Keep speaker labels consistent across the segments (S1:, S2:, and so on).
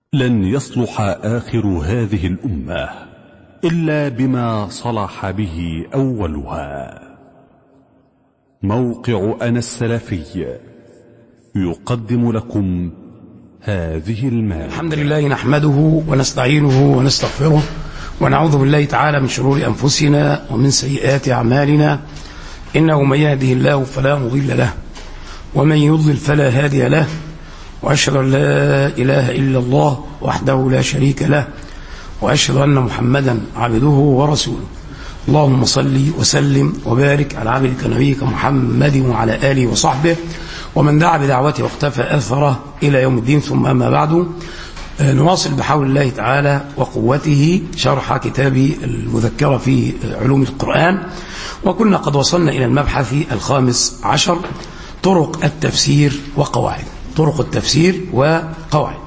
S1: لن يصلح آخر هذه الأمة إلا بما صلح به أولها موقع أنا السلفي يقدم لكم هذه المادة
S2: الحمد لله نحمده ونستعينه ونستغفره ونعوذ بالله تعالى من شرور أنفسنا ومن سيئات أعمالنا إنه من يهده الله فلا مضل له ومن يضلل فلا هادي له وأشهد أن لا إله إلا الله وحده لا شريك له وأشهد أن محمدا عبده ورسوله اللهم صل وسلم وبارك على عبدك نبيك محمد وعلى آله وصحبه ومن دعا بدعوته واختفى أثره إلى يوم الدين ثم أما بعد نواصل بحول الله تعالى وقوته شرح كتاب المذكرة في علوم القرآن وكنا قد وصلنا إلى المبحث الخامس عشر طرق التفسير وقواعد طرق التفسير وقواعد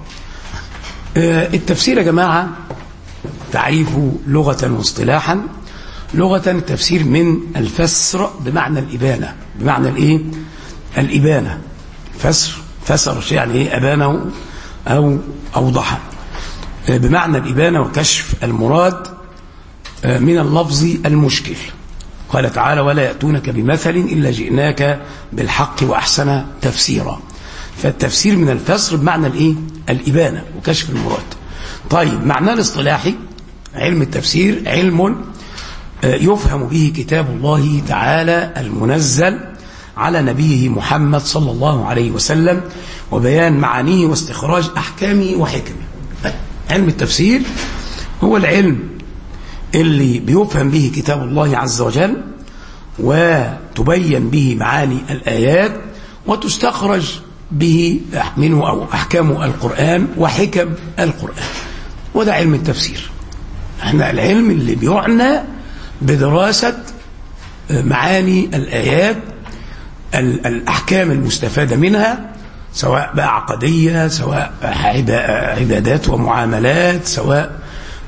S2: التفسير يا جماعة تعريفه لغة واصطلاحا لغة التفسير من الفسر بمعنى الإبانة بمعنى الإيه؟ الإبانة فسر فسر شيء يعني إيه أبانه أو أوضحه بمعنى الإبانة وكشف المراد من اللفظ المشكل قال تعالى ولا يأتونك بمثل إلا جئناك بالحق وأحسن تفسيرا فالتفسير من الفسر بمعنى الإيه؟ الإبانة وكشف المراد طيب معناه الاصطلاحي علم التفسير علم يفهم به كتاب الله تعالى المنزل على نبيه محمد صلى الله عليه وسلم وبيان معانيه واستخراج أحكامه وحكمه علم التفسير هو العلم اللي بيفهم به كتاب الله عز وجل وتبين به معاني الآيات وتستخرج به منه أو أحكام القرآن وحكم القرآن وده علم التفسير احنا العلم اللي بيعنى بدراسة معاني الآيات الأحكام المستفادة منها سواء بقى عقدية سواء عبادات ومعاملات سواء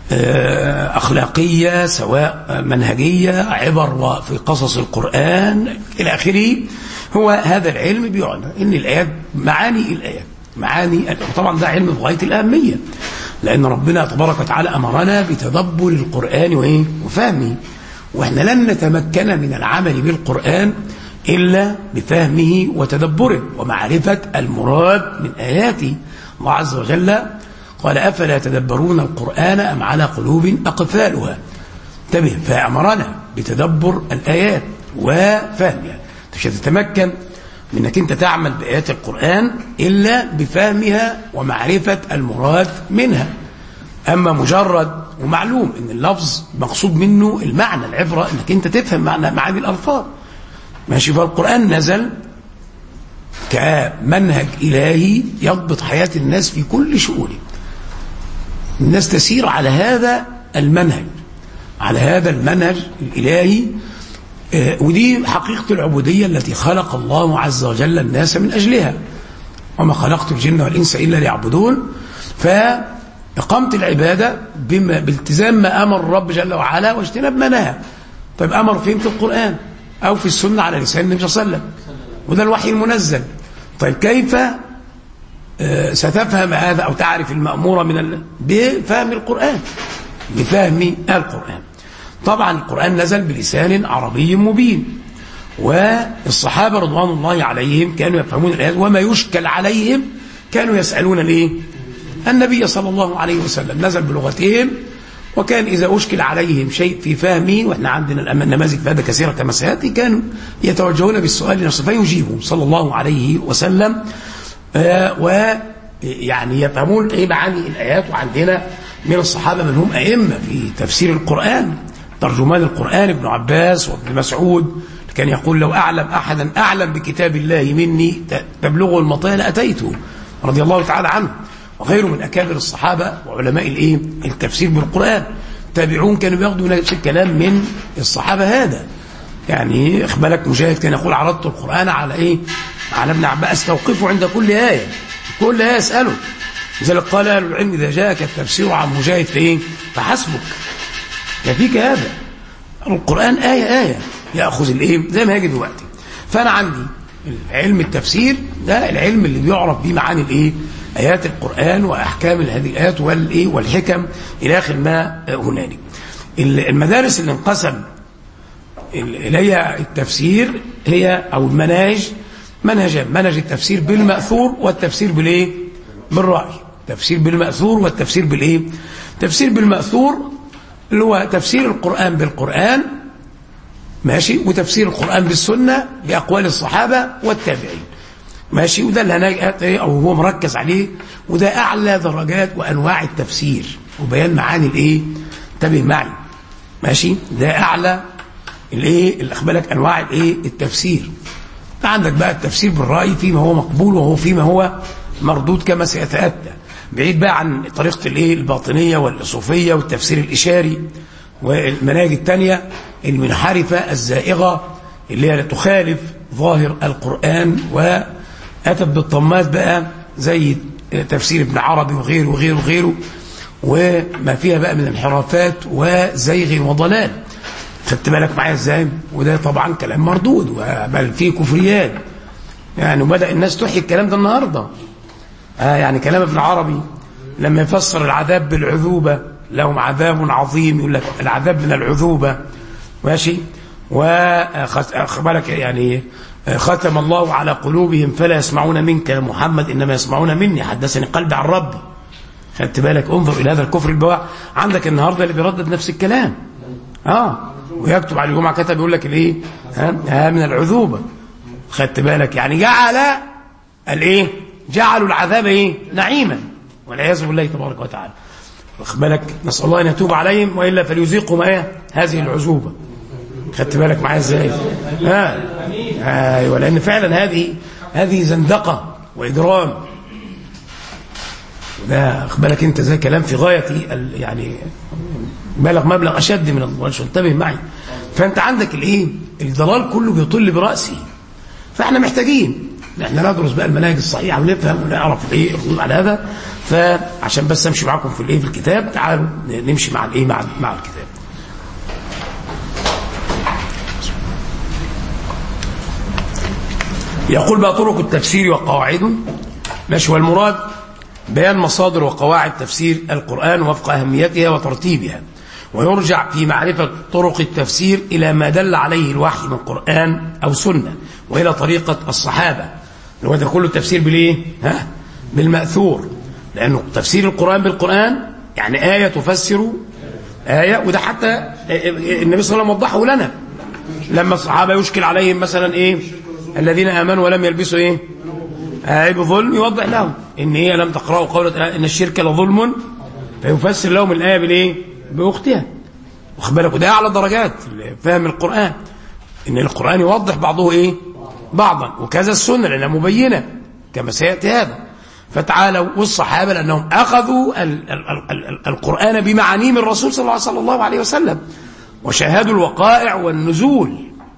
S2: أخلاقية سواء منهجية عبر في قصص القرآن إلى آخره هو هذا العلم بيعنى إن الآيات معاني الآيات معاني طبعا ده علم بغاية الأهمية لأن ربنا تبارك وتعالى أمرنا بتدبر القرآن وإيه وفهمه وإحنا لن نتمكن من العمل بالقرآن إلا بفهمه وتدبره ومعرفة المراد من آياته الله عز وجل قال أفلا يتدبرون القرآن أم على قلوب أقفالها انتبه فأمرنا بتدبر الآيات وفهمها مش هتتمكن من انك انت تعمل بآيات القرآن إلا بفهمها ومعرفة المراد منها أما مجرد ومعلوم ان اللفظ مقصود منه المعنى العبرة انك انت تفهم معنى معاني الألفاظ ماشي فالقرآن نزل كمنهج إلهي يضبط حياة الناس في كل شؤونه الناس تسير على هذا المنهج على هذا المنهج الإلهي ودي حقيقة العبودية التي خلق الله عز وجل الناس من أجلها وما خلقت الجن والإنس إلا ليعبدون فإقامة العبادة بما بالتزام ما أمر الرب جل وعلا واجتناب ما نهى طيب أمر فين في القرآن أو في السنة على لسان النبي صلى الله عليه وسلم وده الوحي المنزل طيب كيف ستفهم هذا أو تعرف المأمورة من ال... بفهم القرآن بفهم القرآن طبعا القرآن نزل بلسان عربي مبين والصحابة رضوان الله عليهم كانوا يفهمون الآيات وما يشكل عليهم كانوا يسألون الايه النبي صلى الله عليه وسلم نزل بلغتهم وكان إذا أشكل عليهم شيء في فهمه وإحنا عندنا النماذج في هذا كثيرة كما سيأتي كانوا يتوجهون بالسؤال لنفسه فيجيبوا صلى الله عليه وسلم آه ويعني يفهمون إيه معاني الآيات وعندنا من الصحابة من هم أئمة في تفسير القرآن ترجمان القرآن ابن عباس وابن مسعود كان يقول لو أعلم أحدا أعلم بكتاب الله مني تبلغه المطية لأتيته رضي الله تعالى عنه وغيره من أكابر الصحابة وعلماء الإيه التفسير بالقرآن تابعون كانوا بياخدوا نفس الكلام من الصحابة هذا يعني اخبالك مجاهد كان يقول عرضت القرآن على إيه على ابن عباس استوقفه عند كل آية كل آية اسأله لذلك قال أهل العلم إذا جاءك التفسير عن مجاهد فإيه فحسبك يفيك هذا القرآن آية آية يأخذ الإيه زي ما هيجي دلوقتي فأنا عندي علم التفسير ده العلم اللي بيعرف بيه معاني الإيه آيات القرآن وأحكام هذه الآيات والإيه والحكم إلى آخر ما هنالك المدارس اللي انقسم إليها التفسير هي أو المناهج منهجان منهج التفسير بالمأثور والتفسير بالإيه بالرأي تفسير بالمأثور والتفسير بالإيه تفسير بالمأثور اللي هو تفسير القرآن بالقرآن ماشي وتفسير القرآن بالسنة بأقوال الصحابة والتابعين ماشي وده اللي هنجأت او هو مركز عليه وده اعلى درجات وانواع التفسير وبيان معاني الايه انتبه معي ماشي ده اعلى الايه اللي اخبالك انواع الايه التفسير عندك بقى التفسير بالراي فيما هو مقبول وهو فيما هو مردود كما سيتاتى بعيد بقى عن طريقه الايه الباطنيه والصوفيه والتفسير الاشاري والمناهج الثانيه المنحرفه الزائغه اللي هي تخالف ظاهر القران و أتت بالطمات بقى زي تفسير ابن عربي وغيره وغيره وغيره وما فيها بقى من انحرافات وزيغ وضلال خدت بالك معايا ازاي وده طبعا كلام مردود بل فيه كفريات يعني وبدأ الناس تحيي الكلام ده النهارده آه يعني كلام ابن عربي لما يفسر العذاب بالعذوبة لهم عذاب عظيم يقول لك العذاب من العذوبة ماشي وخبرك يعني ختم الله على قلوبهم فلا يسمعون منك يا محمد إنما يسمعون مني حدثني قلبي عن ربي خدت بالك انظر إلى هذا الكفر البواع عندك النهاردة اللي بيردد نفس الكلام اه ويكتب على الجمعة كتب يقول لك الايه ها, ها من العذوبة خدت بالك يعني جعل الايه جعلوا العذاب ايه نعيما والعياذ بالله تبارك وتعالى واخد بالك نسال الله ان يتوب عليهم والا فليذيقهم ايه هذه العذوبه خدت بالك معايا ازاي ها ايوه لان فعلا هذه هذه زندقه واجرام ده خد بالك انت زي كلام في غايه يعني بلغ مبلغ اشد من الضلال انتبه معي فانت عندك الايه الضلال كله بيطل براسه فاحنا محتاجين احنا ندرس بقى المناهج الصحيحه ونفهم ونعرف الايه الردود على هذا فعشان بس امشي معاكم في الايه في الكتاب تعالوا نمشي مع الايه مع مع الكتاب يقول بقى طرق التفسير وقواعده ماشي والمراد بيان مصادر وقواعد تفسير القرآن وفق أهميتها وترتيبها ويرجع في معرفة طرق التفسير إلى ما دل عليه الوحي من قرآن أو سنة وإلى طريقة الصحابة هو ده كله التفسير بالإيه؟ ها؟ بالمأثور لأنه تفسير القرآن بالقرآن يعني آية تفسر آية وده حتى النبي صلى الله عليه وسلم وضحه لنا لما الصحابة يشكل عليهم مثلا إيه الذين آمنوا ولم يلبسوا إيه آية بظلم يوضح لهم إن هي لم تقرأوا قولة إن الشرك لظلم فيفسر لهم الآية بالإيه بأختها واخد بالك وده أعلى درجات فهم القرآن إن القرآن يوضح بعضه إيه بعضا وكذا السنة لأنها مبينة كما سيأتي هذا فتعالوا والصحابة لأنهم أخذوا ال ال ال القرآن بمعانيه من الرسول صلى الله عليه وسلم وشاهدوا الوقائع والنزول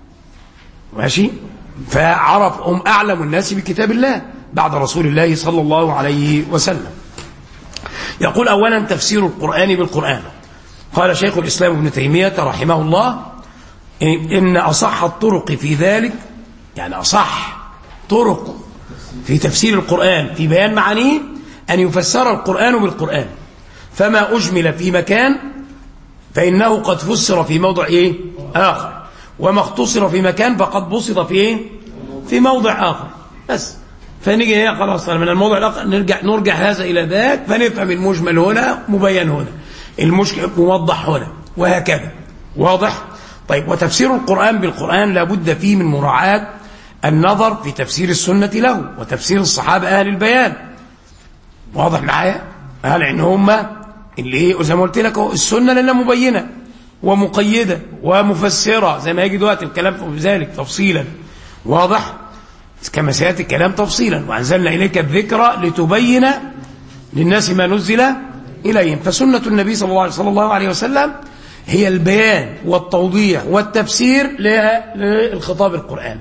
S2: ماشي فعرف هم أعلم الناس بكتاب الله بعد رسول الله صلى الله عليه وسلم يقول أولا تفسير القرآن بالقرآن قال شيخ الإسلام ابن تيمية رحمه الله إن أصح الطرق في ذلك يعني أصح طرق في تفسير القرآن في بيان معانيه أن يفسر القرآن بالقرآن فما أجمل في مكان فإنه قد فسر في موضع إيه؟ آخر وما اختصر في مكان فقد بسط في إيه؟ في موضع آخر بس فنيجي هي خلاص من الموضع الآخر نرجع نرجع هذا إلى ذاك فنفهم المجمل هنا مبين هنا المشكل موضح هنا وهكذا واضح طيب وتفسير القرآن بالقرآن لابد فيه من مراعاة النظر في تفسير السنة له وتفسير الصحابة أهل البيان واضح معايا قال إن هم اللي ايه زي ما قلت لك السنة لأنها مبينة ومقيدة ومفسرة زي ما يجي دلوقتي الكلام في ذلك تفصيلا واضح كما سيأتي الكلام تفصيلا وأنزلنا إليك الذكرى لتبين للناس ما نزل إليهم فسنة النبي صلى الله عليه, صلى الله عليه وسلم هي البيان والتوضيح والتفسير للخطاب القرآن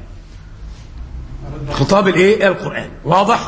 S2: خطاب الايه القرآن واضح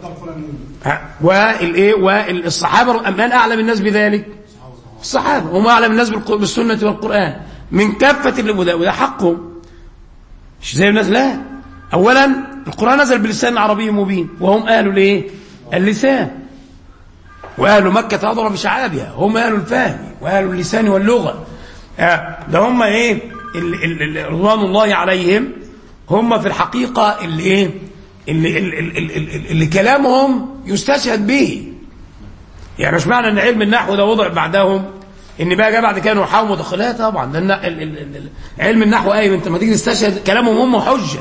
S2: والايه والصحابة من أعلم الناس بذلك الصحابة هم أعلم الناس بالسنة والقرآن من كافة وده, وده حقهم مش زي الناس لا أولا القرآن نزل بلسان عربي مبين وهم أهل الايه اللسان وأهل مكة أضرب بشعابها هم أهل الفهم وأهل اللسان واللغة آه، ده هم إيه ال- ال- ال- رضوان الله عليهم هم في الحقيقة اللي إيه اللي, اللي, اللي, اللي, اللي كلامهم يستشهد به يعني مش معنى ان علم النحو ده وضع بعدهم ان بقى جاء بعد كده نحاو مدخلات طبعا ده الن- ال- ال- ال- علم النحو ايوه انت لما تيجي تستشهد كلامهم هم حجه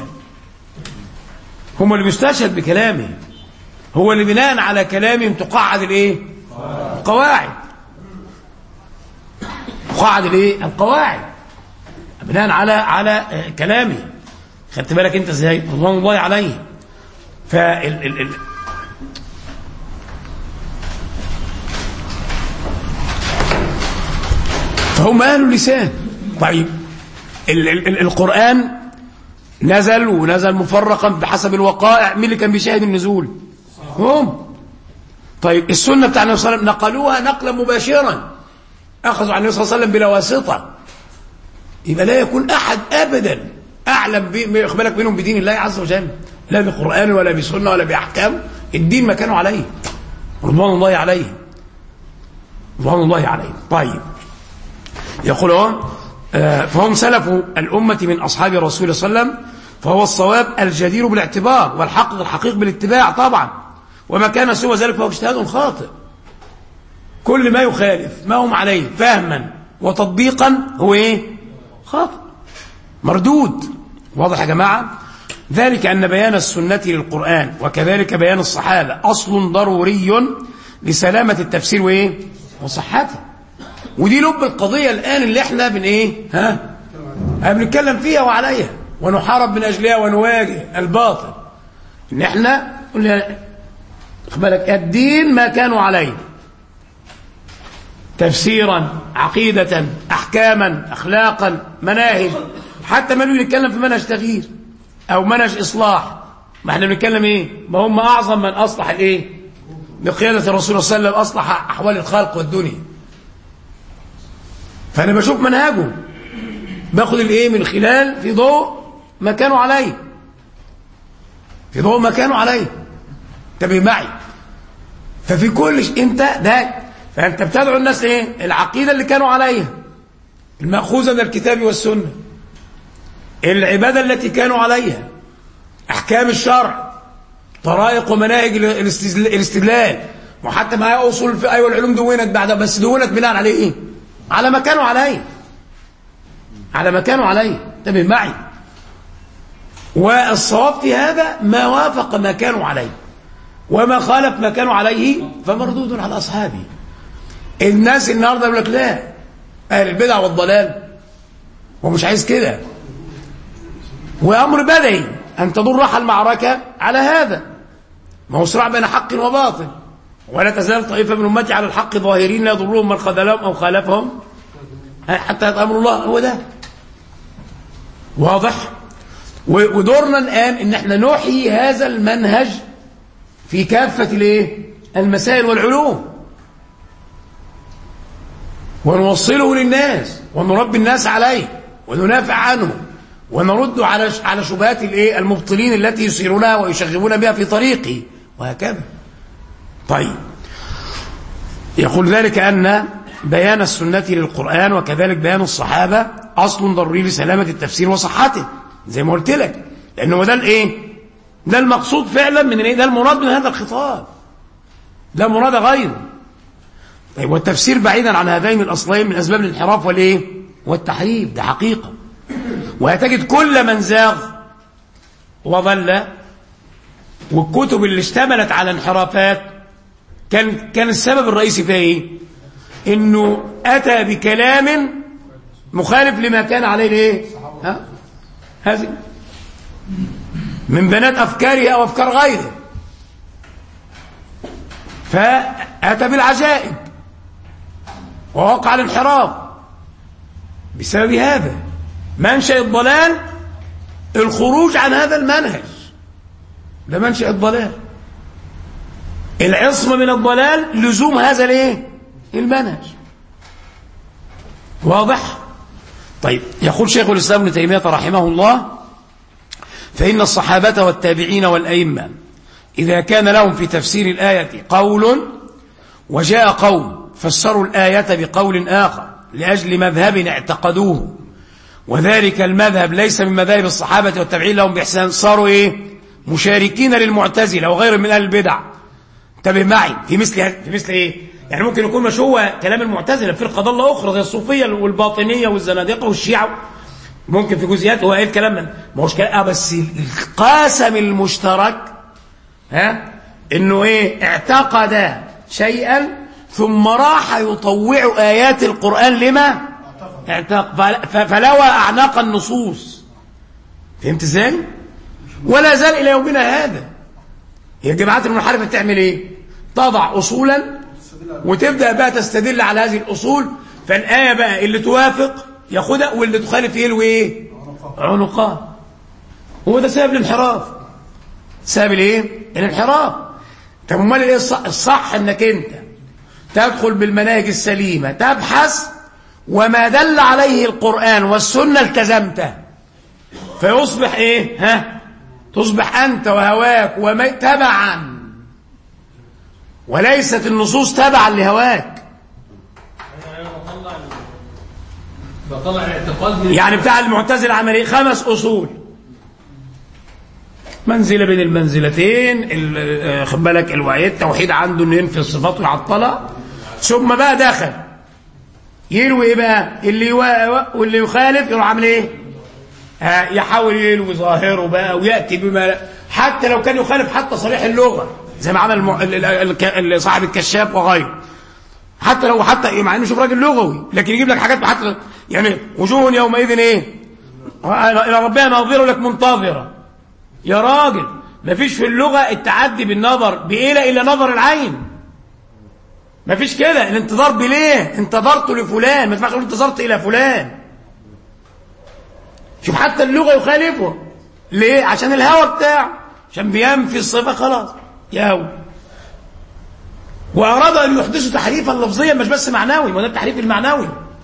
S2: هم اللي بيستشهد بكلامهم هو اللي بناء على كلامهم تقعد الايه القواعد تقعد الايه القواعد بناء على على آه، كلامه خدت بالك انت ازاي رضوان الله عليه فال ال ال فهم اهل اللسان طيب ال ال ال القران نزل ونزل مفرقا بحسب الوقائع مين اللي كان بيشاهد النزول هم طيب السنه بتاع النبي صلى الله عليه وسلم نقلوها نقلا مباشرا اخذوا عن النبي صلى الله عليه وسلم بلا واسطه يبقى لا يكون احد ابدا اعلم ب- خد بالك منهم بدين الله عز وجل لا بقران ولا بسنه ولا باحكام الدين ما كانوا عليه رضوان الله عليه رضوان الله عليه طيب يقول هون آه، فهم سلف الأمة من أصحاب رسول صلى الله عليه وسلم فهو الصواب الجدير بالاعتبار والحق الحقيق بالاتباع طبعا وما كان سوى ذلك فهو اجتهاد خاطئ كل ما يخالف ما هم عليه فهما وتطبيقا هو ايه خاطئ مردود واضح يا جماعة ذلك أن بيان السنة للقرآن وكذلك بيان الصحابة أصل ضروري لسلامة التفسير وإيه وصحته ودي لب القضية الآن اللي احنا بن ايه ها ها بنتكلم فيها وعليها ونحارب من أجلها ونواجه الباطل ان احنا قلنا خد بالك الدين ما كانوا عليه تفسيرا عقيدة أحكاما أخلاقا مناهج حتى ما نيجي نتكلم في منهج تغيير أو منهج إصلاح ما احنا بنتكلم إيه ما هم أعظم من أصلح الإيه بقيادة الرسول صلى الله عليه وسلم أصلح أحوال الخلق والدنيا فأنا بشوف منهجه باخد الإيه من خلال في ضوء ما كانوا عليه في ضوء ما كانوا عليه انتبه معي ففي كل شيء انت ده فانت بتدعو الناس ايه العقيده اللي كانوا عليها الماخوذه من الكتاب والسنه العباده التي كانوا عليها احكام الشرع طرائق ومناهج الاستدل- الاستدلال وحتى معايا اصول في ايوه العلوم دونت بعد بس دونت بناء عليه ايه على ما كانوا عليه على ما كانوا عليه انتبه معي والصواب في هذا ما وافق ما كانوا عليه وما خالف ما كانوا عليه فمردود على أصحابه الناس النهارده يقول لك لا أهل البدع والضلال هو مش عايز كده وأمر بدعي أن تدور راح المعركة على هذا ما هو صراع بين حق وباطل ولا تزال طائفة من أمتي على الحق ظاهرين لا يضرهم من خذلهم أو خالفهم حتى أمر الله هو ده واضح و- ودورنا الآن إن احنا نحيي هذا المنهج في كافة الايه المسائل والعلوم ونوصله للناس ونربي الناس عليه وننافع عنه ونرد على على شبهات الايه المبطلين التي يسيرونها ويشغبون بها في طريقه وهكذا طيب يقول ذلك أن بيان السنة للقرآن وكذلك بيان الصحابة أصل ضروري لسلامة التفسير وصحته زي ما قلت لك لأنه ده الإيه ده المقصود فعلا من الايه ده المراد من هذا الخطاب لا مراد غيره طيب والتفسير بعيدا عن هذين الاصلين من اسباب الانحراف والايه والتحريف ده حقيقه وهتجد كل من زاغ وضل والكتب اللي اشتملت على انحرافات كان كان السبب الرئيسي فيها ايه انه اتى بكلام مخالف لما كان عليه الايه ها هذه من بنات أفكاره أو أفكار غيره فأتى بالعجائب ووقع الانحراف بسبب هذا منشأ الضلال الخروج عن هذا المنهج ده منشأ الضلال العصمة من الضلال لزوم هذا الايه المنهج واضح طيب يقول شيخ الإسلام ابن تيمية رحمه الله فإن الصحابة والتابعين والأئمة إذا كان لهم في تفسير الآية قول وجاء قوم فسروا الآية بقول آخر لأجل مذهب اعتقدوه وذلك المذهب ليس من مذاهب الصحابة والتابعين لهم بإحسان صاروا إيه مشاركين للمعتزلة وغير من أهل البدع انتبه معي في مثل في مثل إيه يعني ممكن يكون مش هو كلام المعتزلة في ضالة أخرى زي الصوفية والباطنية والزنادقة والشيعة ممكن في جزئيات هو ايه الكلام من ما هوش كلام بس القاسم المشترك ها انه ايه اعتقد شيئا ثم راح يطوع ايات القران لما اعتقد فلوى اعناق النصوص فهمت ازاي ولا زال الى يومنا هذا هي الجماعات المنحرفه بتعمل ايه تضع اصولا وتبدا بقى تستدل على هذه الاصول فالايه بقى اللي توافق ياخدها واللي تخالف يلوي ايه عنقان هو ده سبب الانحراف سبب الايه الانحراف طب امال ايه الصح, الصح انك انت تدخل بالمناهج السليمه تبحث وما دل عليه القران والسنه التزمته فيصبح ايه ها تصبح انت وهواك وما تبعا وليست النصوص تبعا لهواك
S3: بطلع الاعتقاد من
S2: يعني بتاع المعتزله عمل ايه خمس اصول منزله بين المنزلتين ال- خد بالك الوعي التوحيد عنده انه ينفي الصفات ويعطلها ثم بقى دخل يلوي ايه بقى اللي يوا- واللي يخالف يروح عامل ايه ها يحاول يلوي ظاهره بقى وياتي بما حتى لو كان يخالف حتى صريح اللغه زي ما عمل الم- ال- ال- ال- صاحب الكشاف وغيره حتى لو حتى إيه، مع انه شوف راجل لغوي لكن يجيب لك حاجات حتى يعني وجوه يومئذ ايه الى ربها ناظره لك منتظره يا راجل مفيش في اللغه التعدي بالنظر بإلى الا نظر العين مفيش كده الانتظار بليه انتظرت لفلان ما تسمعش تقول انتظرت الى فلان شوف حتى اللغه يخالفه ليه عشان الهوى بتاعه عشان بينفي الصفه خلاص يهوى وأراد أن يحدثوا تحريفا لفظيا مش بس معنوي ما ده التحريف المعنوي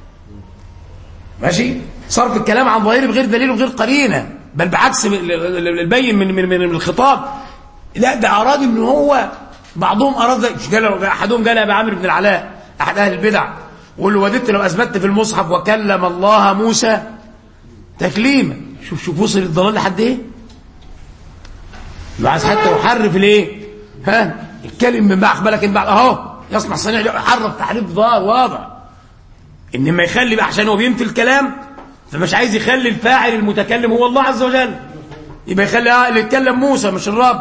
S2: ماشي صرف الكلام عن ظاهره بغير دليل وغير قرينه بل بعكس ال- ال- البين من من من الخطاب لا ده أراد ان هو بعضهم أراد ذلك. مش قال أحدهم قال أبا عامر بن العلاء أحد أهل البدع وقال له وددت لو أثبتت في المصحف وكلم الله موسى تكليما شوف شوف وصل الضلال لحد إيه لو عايز حتى يحرف الايه ها الكلم من بعد بالك من بعد اهو يصنع صنيع يحرف تحريف ظاهر واضح انما يخلي بقى عشان هو بينفي الكلام فمش عايز يخلي الفاعل المتكلم هو الله عز وجل يبقى يخلي آه اللي يتكلم موسى مش الرب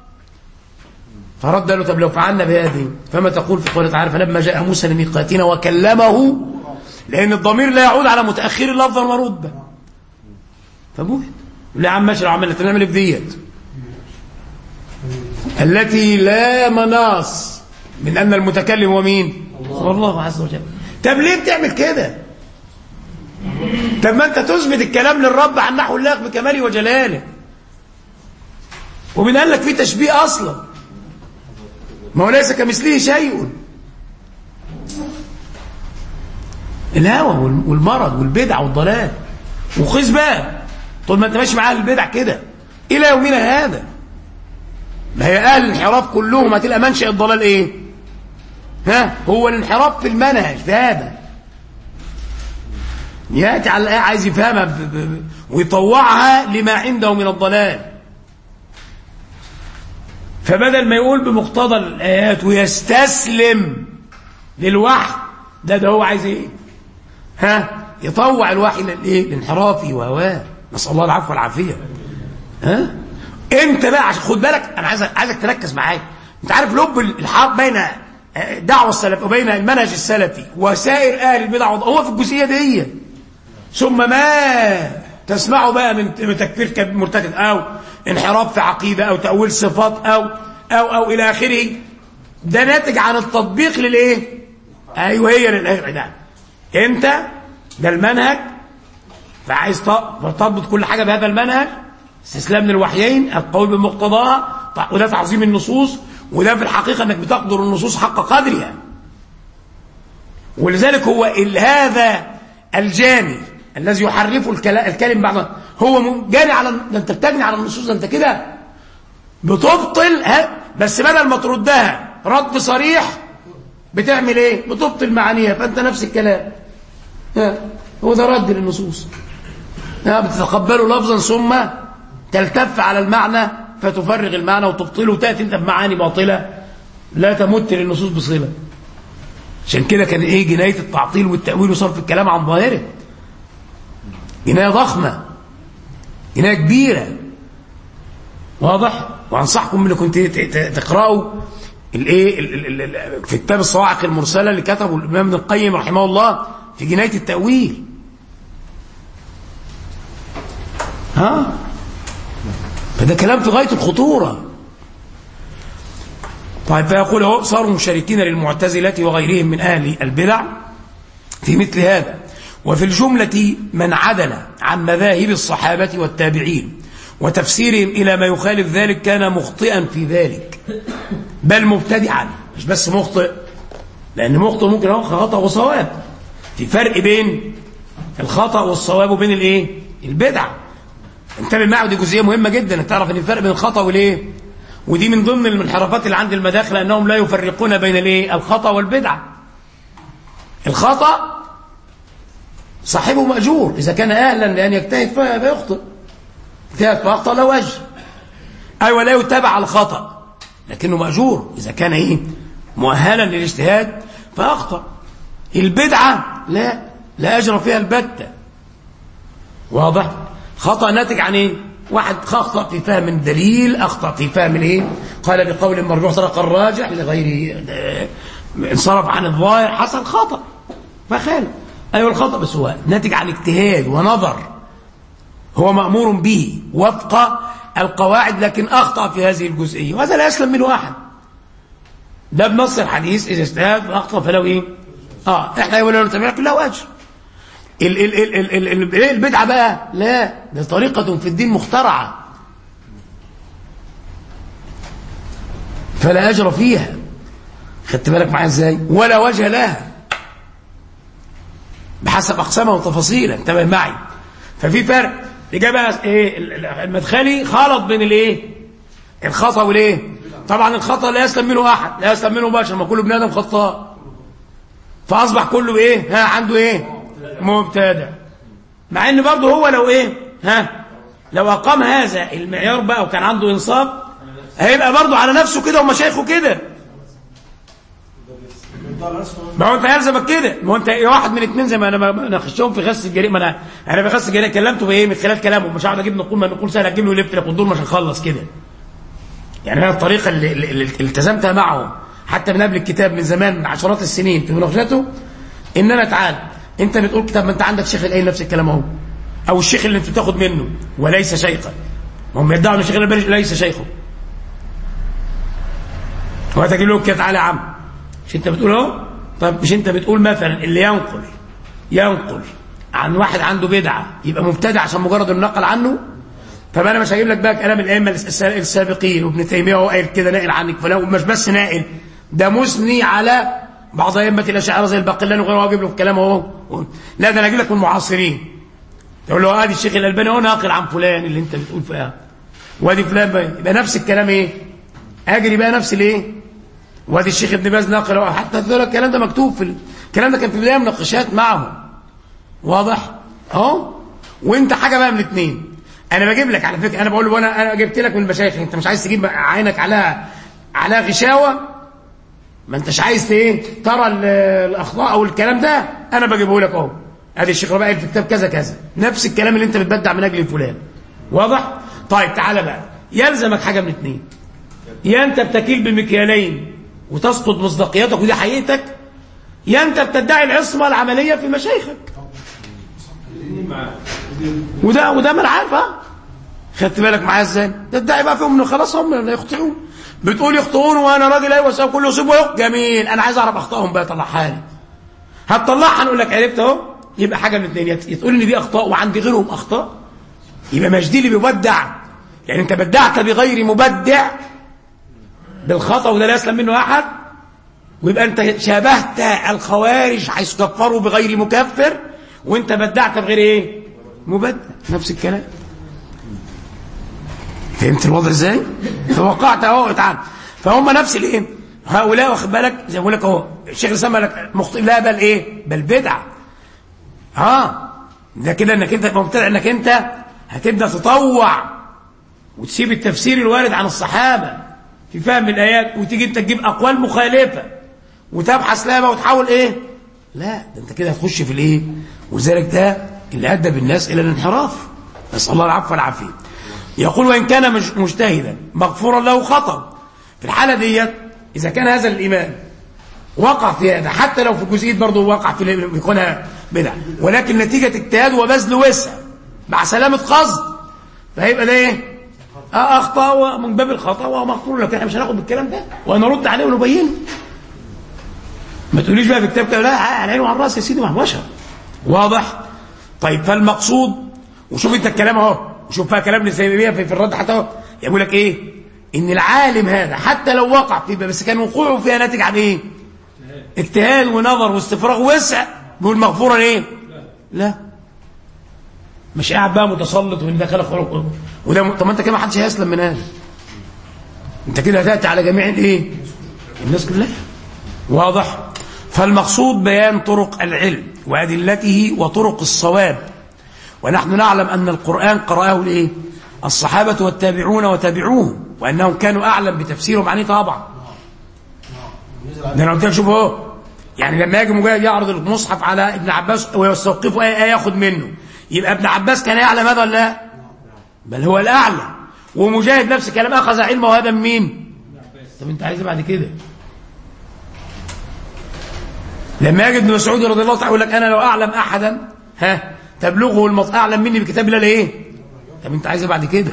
S2: فرد له طب لو فعلنا بهذه فما تقول في قوله تعالى فلما جاء موسى لميقاتنا وكلمه لان الضمير لا يعود على متاخر اللفظ والرتبه فبوه لا يا عم ماشي لو عملنا نعمل ايه في ديت التي لا مناص من أن المتكلم هو مين هو الله عز وجل طب ليه بتعمل كده طب ما أنت تثبت الكلام للرب عن نحو الله بكماله وجلاله ومن قال لك في تشبيه أصلا ما هو ليس كمثله شيء الهوى وال- والمرض والبدع والضلال وخذ بقى طول ما انت ماشي مع اهل البدع كده الى يومنا هذا ما هي اهل الانحراف كلهم هتلقى منشأ الضلال ايه ها هو الانحراف في المنهج في هذا ياتي على الايه عايز يفهمها ب- ب- ب- ويطوعها لما عنده من الضلال فبدل ما يقول بمقتضى الايات ويستسلم للوحي ده ده هو عايز ايه ها يطوع الوحي للايه لانحرافه وهواه نسال الله العفو والعافيه ها انت بقى عشان خد بالك انا عايزك عايزك تركز معايا انت عارف لب الحرب بين الدعوه السلفيه وبين المنهج السلفي وسائر اهل البدع والض- هو في الجزئيه دي ثم ما تسمعه بقى من من تكفير كب- مرتكب او انحراف في عقيده او تاويل صفات او او او الى اخره ده ناتج عن التطبيق للايه ايوه هي للايه ده انت ده المنهج فعايز ت- تربط كل حاجه بهذا المنهج استسلام للوحيين القول بمقتضاها ط- وده تعظيم النصوص وده في الحقيقه انك بتقدر النصوص حق قدرها ولذلك هو ال- هذا الجاني الذي يحرف الكلا- الكلم بعض هو م- جاني على ده انت بتجني على النصوص ده انت كده بتبطل ها بس بدل ما تردها رد صريح بتعمل ايه بتبطل معانيها فانت نفس الكلام ها هو ده رد للنصوص ها بتتقبله لفظا ثم تلتف على المعنى فتفرغ المعنى وتبطله وتاتي انت بمعاني باطله لا تمت للنصوص بصله عشان كده كان ايه جنايه التعطيل والتاويل وصرف الكلام عن ظاهره جنايه ضخمه جنايه كبيره واضح وانصحكم من اللي كنت تقراوا الايه في كتاب الصواعق المرسله اللي كتبه الامام ابن القيم رحمه الله في جنايه التاويل ها فده كلام في غايه الخطوره طيب فيقول اهو صاروا مشاركين للمعتزله وغيرهم من اهل البدع في مثل هذا وفي الجمله من عدل عن مذاهب الصحابه والتابعين وتفسيرهم الى ما يخالف ذلك كان مخطئا في ذلك بل مبتدعا مش بس مخطئ لان مخطئ ممكن هو خطا وصواب في فرق بين الخطا والصواب وبين الايه البدع انتبه معه دي جزئيه مهمه جدا تعرف ان الفرق بين الخطا والايه ودي من ضمن المنحرفات اللي عند المداخل انهم لا يفرقون بين الايه الخطا والبدعه الخطا صاحبه ماجور اذا كان اهلا لان يجتهد فيخطئ اجتهد فاخطا لا وجه ايوه لا يتبع الخطا لكنه ماجور اذا كان ايه مؤهلا للاجتهاد فاخطا البدعه لا لا اجر فيها البته واضح خطا ناتج عن ايه واحد اخطا في فهم الدليل اخطا في فهم الايه قال بقول مرجوح طرق الراجح لغير انصرف عن الظاهر حصل خطا فخالف ايوه الخطا بس هو ناتج عن اجتهاد ونظر هو مامور به وفق القواعد لكن اخطا في هذه الجزئيه وهذا لا يسلم منه احد ده بنص الحديث اذا اجتهد فاخطا فلو ايه اه احنا ولا نتبعك لا وجه ال ال ال ال ال ال البدعة بقى لا ده طريقة في الدين مخترعة فلا أجر فيها خدت بالك معايا ازاي ولا وجه لها بحسب أقسامها وتفاصيلها انتبه معي ففي فرق الإجابة ايه المدخلي خلط بين الايه الخطأ والايه طبعا الخطأ لا يسلم منه أحد لا يسلم منه بشر ما كل ابن آدم خطاء فأصبح كله ايه ها عنده ايه مبتدع مع ان برضه هو لو ايه ها لو اقام هذا المعيار بقى وكان عنده انصاف هيبقى برضه على نفسه كده ومشايخه كده ما هو انت يلزمك كده ما هو انت واحد من اثنين زي ما انا ناقشتهم في غسل الجريء ما انا انا في غسل الجريء كلمته بايه من خلال كلامه مش هقعد اجيب نقول ما نقول سهل اجيب له يلف لك والدور مش هنخلص كده يعني هي الطريقه اللي, اللي التزمتها معه حتى من قبل الكتاب من زمان من عشرات السنين في مناقشته ان انا تعال انت بتقول كتاب ما انت عندك شيخ الأين نفس الكلام اهو او الشيخ اللي انت بتاخد منه وليس شيخا هم يدعوا ان الشيخ الألباني ليس شيخه وهتجي له كده تعالى يا عم مش انت بتقول اهو طب مش انت بتقول مثلا اللي ينقل ينقل عن واحد عنده بدعه يبقى مبتدع عشان مجرد انه نقل عنه طب انا مش هجيب لك بقى كلام الائمه السابقين وابن تيميه وهو قايل كده ناقل عنك فلو مش بس ناقل ده مثني على بعض ائمه الاشاعره زي الباقلاني وغيره واجيب له الكلام اهو لا ده انا اجيب لك من المعاصرين تقول له ادي الشيخ الالباني هو ناقل عن فلان اللي انت بتقول فيها وادي فلان بقى يبقى نفس الكلام ايه اجري بقى نفس الايه وادي الشيخ ابن باز ناقل حتى دول الكلام ده مكتوب في الكلام ده كان في بدايه مناقشات معهم واضح اهو وانت حاجه بقى من الاثنين انا بجيب لك على فكره انا بقول له انا انا جبت لك من المشايخ انت مش عايز تجيب عينك على على غشاوه ما انتش عايز ايه ترى الاخطاء او الكلام ده انا بجيبه لك اهو ادي الشيخ ربيع في كتاب كذا كذا نفس الكلام اللي انت بتبدع من اجل فلان واضح طيب تعالى بقى يلزمك حاجه من اثنين يا انت بتكيل بمكيالين وتسقط مصداقيتك ودي حقيقتك يا انت بتدعي العصمه العمليه في مشايخك وده وده ما انا عارف ها خدت بالك معايا ازاي تدعي بقى فيهم انه خلاص هم لا يخطئون بتقول يخطئون وانا راجل ايوه سوى كله يصيب ويخطئ جميل انا عايز اعرف اخطائهم بقى طلعها لي هتطلعها نقول لك عرفت اهو يبقى حاجه من اثنين يا تقول ان دي اخطاء وعندي غيرهم اخطاء يبقى مش دي اللي بيبدع يعني انت بدعت بغير مبدع بالخطا وده لا يسلم منه احد ويبقى انت شابهت الخوارج حيث كفروا بغير مكفر وانت بدعت بغير ايه مبدع نفس الكلام فهمت الوضع ازاي فوقعت اهو تعال فهم نفس الايه هؤلاء واخد بالك زي ما بقول لك اهو الشيخ الاسلام قال لك مخطئ لا بل ايه بل بدعه ها ده كده انك انت مبتدع انك انت هتبدا تطوع وتسيب التفسير الوارد عن الصحابه في فهم الايات وتيجي انت تجيب اقوال مخالفه وتبحث لها بقى وتحاول ايه لا ده انت كده هتخش في الايه ولذلك ده اللي ادى بالناس الى الانحراف نسال الله العفو والعافيه يقول وان كان مج- مجتهدا مغفورا له خطا في الحاله ديت اذا كان هذا الامام وقع في هذا حتى لو في جزئيه برضه وقع في ال- يكونها بدع ولكن نتيجه اجتهاد وبذل وسع مع سلامه قصد فهيبقى ده ايه آه اخطا ومن باب الخطا ومغفور لكن احنا مش هناخد بالكلام ده ونرد عليه ونبينه ما تقوليش بقى في كتاب كده لا على العين وعلى الراس يا سيدي مع بشر واضح طيب فالمقصود وشوف انت الكلام اهو وشوف بقى كلام ابن تيميه في, في الرد حتى اهو يقول لك ايه ان العالم هذا حتى لو وقع فيه بس كان وقوعه فيها ناتج عن ايه اجتهاد ونظر واستفراغ وسع بيقول مغفورا ايه لا مش قاعد بقى متسلط وان ده خلق خلق وده م- طب ما انت كده ما حدش هيسلم من هذا انت كده هتاتي على جميع الايه الناس كلها واضح فالمقصود بيان طرق العلم وادلته وطرق الصواب ونحن نعلم ان القران قراه الايه الصحابه والتابعون وتابعوهم وانهم كانوا اعلم بتفسيرهم عنه طبعا ده انا قلت لك شوف اهو يعني لما يجي مجاهد يعرض المصحف على ابن عباس ويستوقفه ايه ايه ياخد منه يبقى ابن عباس كان يعلم هذا ولا لا بل هو الاعلى ومجاهد نفس الكلام اخذ علمه هذا من مين طب انت عايز إيه بعد كده لما يجد ابن مسعود رضي الله تعالى يقول لك انا لو اعلم احدا ها تبلغه المط اعلم مني بكتاب الله ايه طب انت عايز إيه بعد كده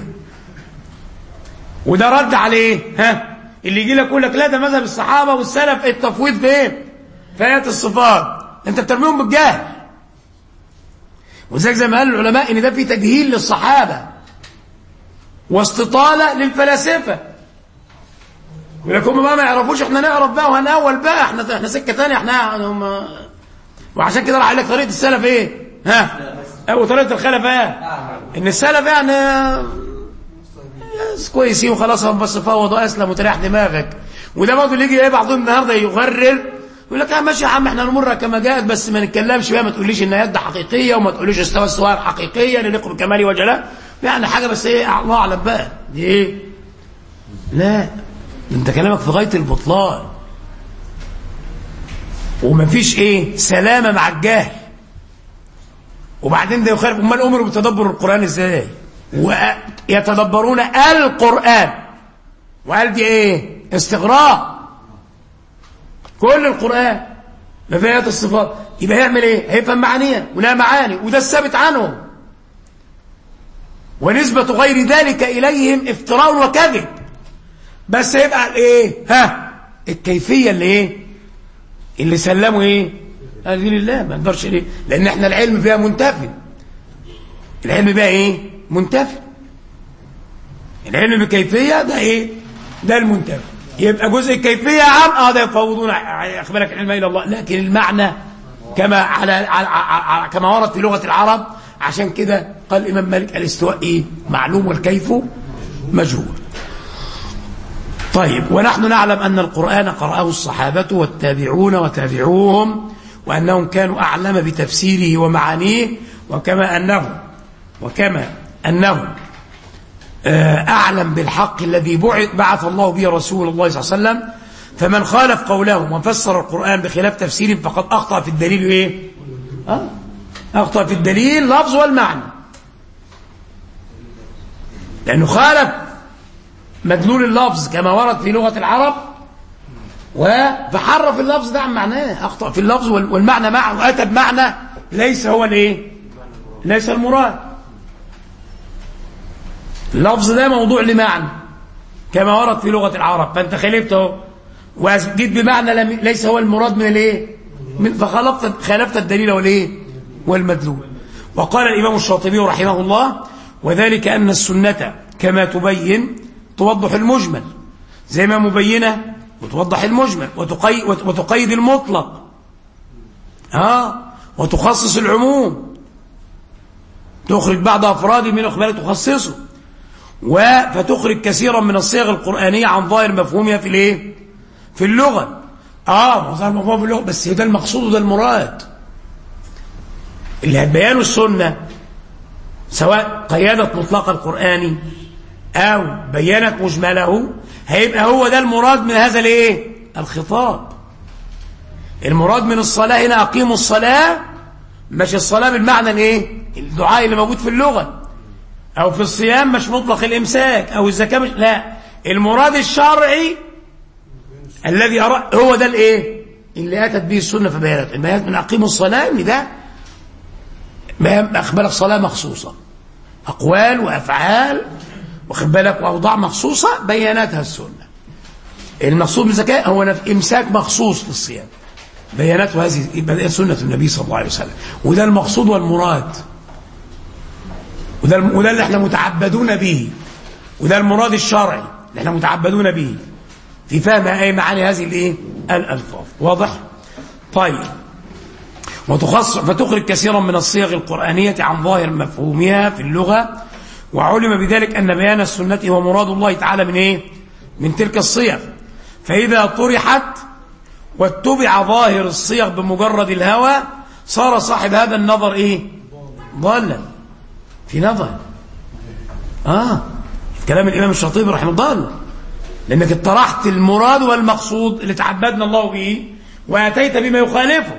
S2: وده رد عليه ها اللي يجي لك يقول لك لا ده مذهب الصحابه والسلف التفويض في ايه في ايات الصفات انت بترميهم بالجهل وذلك زي ما قال العلماء ان ده في تجهيل للصحابه واستطاله للفلاسفه يقول لك هم بقى ما يعرفوش احنا نعرف بقى وهنأول بقى احنا احنا سكه ثانيه احنا هم وعشان كده راح قال لك طريقه السلف ايه؟ ها؟ او طريقه الخلف ايه؟ ان السلف يعني ناس كويسين وخلاص هم بس فوضوا اسلم وتريح دماغك وده برضه اللي يجي ايه بعضهم النهارده يغرر يقول لك اه ماشي يا عم احنا نمر كما جاءت بس ما نتكلمش بقى ما تقوليش ان يد حقيقيه وما تقوليش استوى السؤال حقيقيه لليق بكماله وجلاله يعني حاجه بس ايه الله اعلم بقى دي ايه؟ لا انت كلامك في غايه البطلان ومفيش ايه سلامه مع الجهل وبعدين ده يخالف امال امروا بتدبر القران ازاي ويتدبرون القران وقال دي ايه استغراق كل القران ما في ايات الصفات يبقى هيعمل ايه هيفهم معانيها ولها معاني وده الثابت عنهم ونسبة غير ذلك إليهم افتراء وكذب بس يبقى ايه ها الكيفية اللي ايه اللي سلموا ايه هذه لله ما نقدرش ليه لان احنا العلم فيها منتفي العلم بقى ايه منتفي العلم بالكيفية ده ايه ده المنتفي يبقى جزء الكيفية عام اه ده يفوضون اخبارك العلم الى الله لكن المعنى كما على, على, على كما ورد في لغة العرب عشان كده قال الامام مالك الاستواء ايه معلوم والكيف مجهول طيب ونحن نعلم أن القرآن قرأه الصحابة والتابعون وتابعوهم وأنهم كانوا أعلم بتفسيره ومعانيه وكما أنه وكما أنه أعلم بالحق الذي بعث الله به رسول الله صلى الله عليه وسلم فمن خالف قولهم وفسر القرآن بخلاف تفسيره فقد أخطأ في الدليل إيه؟ أه؟ أخطأ في الدليل لفظ والمعنى لأنه خالف مدلول اللفظ كما ورد في لغة العرب وفحرف اللفظ ده عن معناه أخطأ في اللفظ والمعنى معه وأتى بمعنى ليس هو الايه ليس المراد اللفظ ده موضوع لمعنى كما ورد في لغة العرب فأنت خالفته وجيت بمعنى لم ليس هو المراد من الايه من فخالفت خالفت الدليل والايه والمدلول وقال الإمام الشاطبي رحمه الله وذلك أن السنة كما تبين توضح المجمل زي ما مبينة وتوضح المجمل وتقي وتقيد المطلق ها وتخصص العموم تخرج بعض أفراد من أخبار تخصصه و- فتخرج كثيرا من الصيغ القرآنية عن ظاهر مفهومها في الايه في اللغة اه ما هو ظاهر مفهومها في اللغة بس ده المقصود وده المراد اللي هتبيانه السنة سواء قيادة مطلق القرآني أو بينت مجمله هيبقى هو ده المراد من هذا الايه الخطاب المراد من الصلاة هنا أقيموا الصلاة مش الصلاة بالمعنى الايه الدعاء اللي موجود في اللغة أو في الصيام مش مطلق الإمساك أو الزكاة مش لا المراد الشرعي الذي أرى هو ده الايه اللي أتت به السنة فبيانت البيانات من أقيموا الصلاة إن ده ما أخبرك صلاة مخصوصة أقوال وأفعال واخد بالك وأوضاع مخصوصة بياناتها السنة المقصود بالزكاة هو نف- إمساك مخصوص للصيام بياناته هذه يبقى ده سنة النبي صلى الله عليه وسلم وده المقصود والمراد وده الم- وده اللي احنا متعبدون به وده المراد الشرعي اللي احنا متعبدون به في فهم اي معاني هذه الايه الالفاظ واضح طيب وتخص فتخرج كثيرا من الصيغ القرآنية عن ظاهر مفهومها في اللغة وعلم بذلك أن بيان السنة هو مراد الله تعالى من إيه؟ من تلك الصيغ فإذا طرحت واتبع ظاهر الصيغ بمجرد الهوى صار صاحب هذا النظر إيه؟ ضالا في نظر آه كلام الإمام الشاطبي رحمه الله لأنك اطرحت المراد والمقصود اللي تعبدنا الله به وأتيت بما يخالفه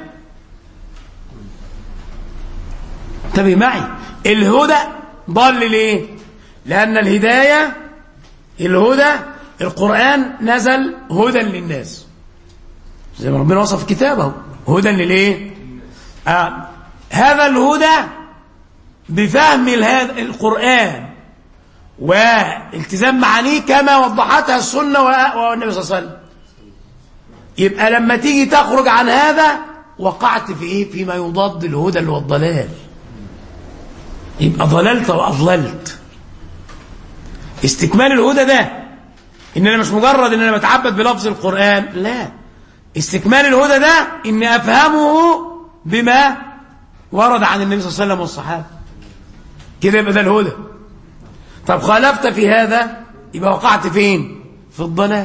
S2: انتبه معي الهدى ضل ليه لأن الهداية الهدى القرآن نزل هدى للناس زي ما ربنا وصف في كتابه هدى لليه آه. هذا الهدى بفهم الهاد- القرآن والتزام معانيه كما وضحتها السنة و- والنبي صلى الله عليه وسلم يبقى لما تيجي تخرج عن هذا وقعت في ايه فيما يضاد الهدى اللي هو الضلال يبقى ضللت واضللت استكمال الهدى ده ان انا مش مجرد ان انا بتعبد بلفظ القران لا استكمال الهدى ده ان افهمه بما ورد عن النبي صلى الله عليه وسلم والصحابه كده يبقى ده الهدى طب خالفت في هذا يبقى وقعت فين في الضلال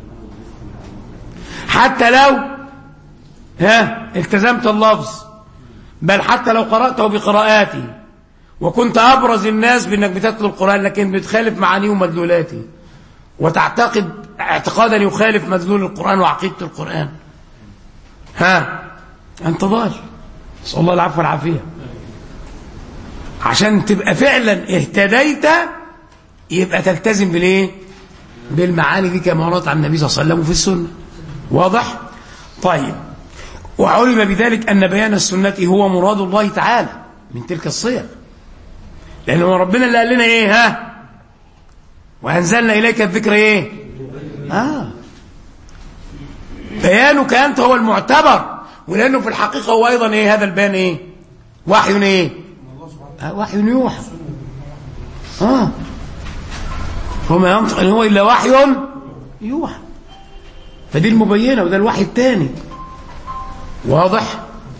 S2: حتى لو ها التزمت اللفظ بل حتى لو قرأته بقراءاتي وكنت أبرز الناس بأنك بتتلو القرآن لكن بتخالف معانيه ومدلولاته وتعتقد اعتقادا يخالف مدلول القرآن وعقيدة القرآن ها أنت ضال نسأل الله العفو والعافية عشان تبقى فعلا اهتديت يبقى تلتزم بالايه بالمعاني دي كما ورد عن النبي صلى الله عليه وسلم في السنة واضح طيب وعلم بذلك أن بيان السنة هو مراد الله تعالى من تلك الصيغ لأنه ربنا اللي قال لنا إيه ها وأنزلنا إليك الذكر إيه آه بيانك أنت هو المعتبر ولأنه في الحقيقة هو أيضا إيه هذا البيان إيه وحي إيه آه وحي يوحى آه وما ينطق إن هو إلا وحي يوحى فدي المبينة وده الوحي الثاني واضح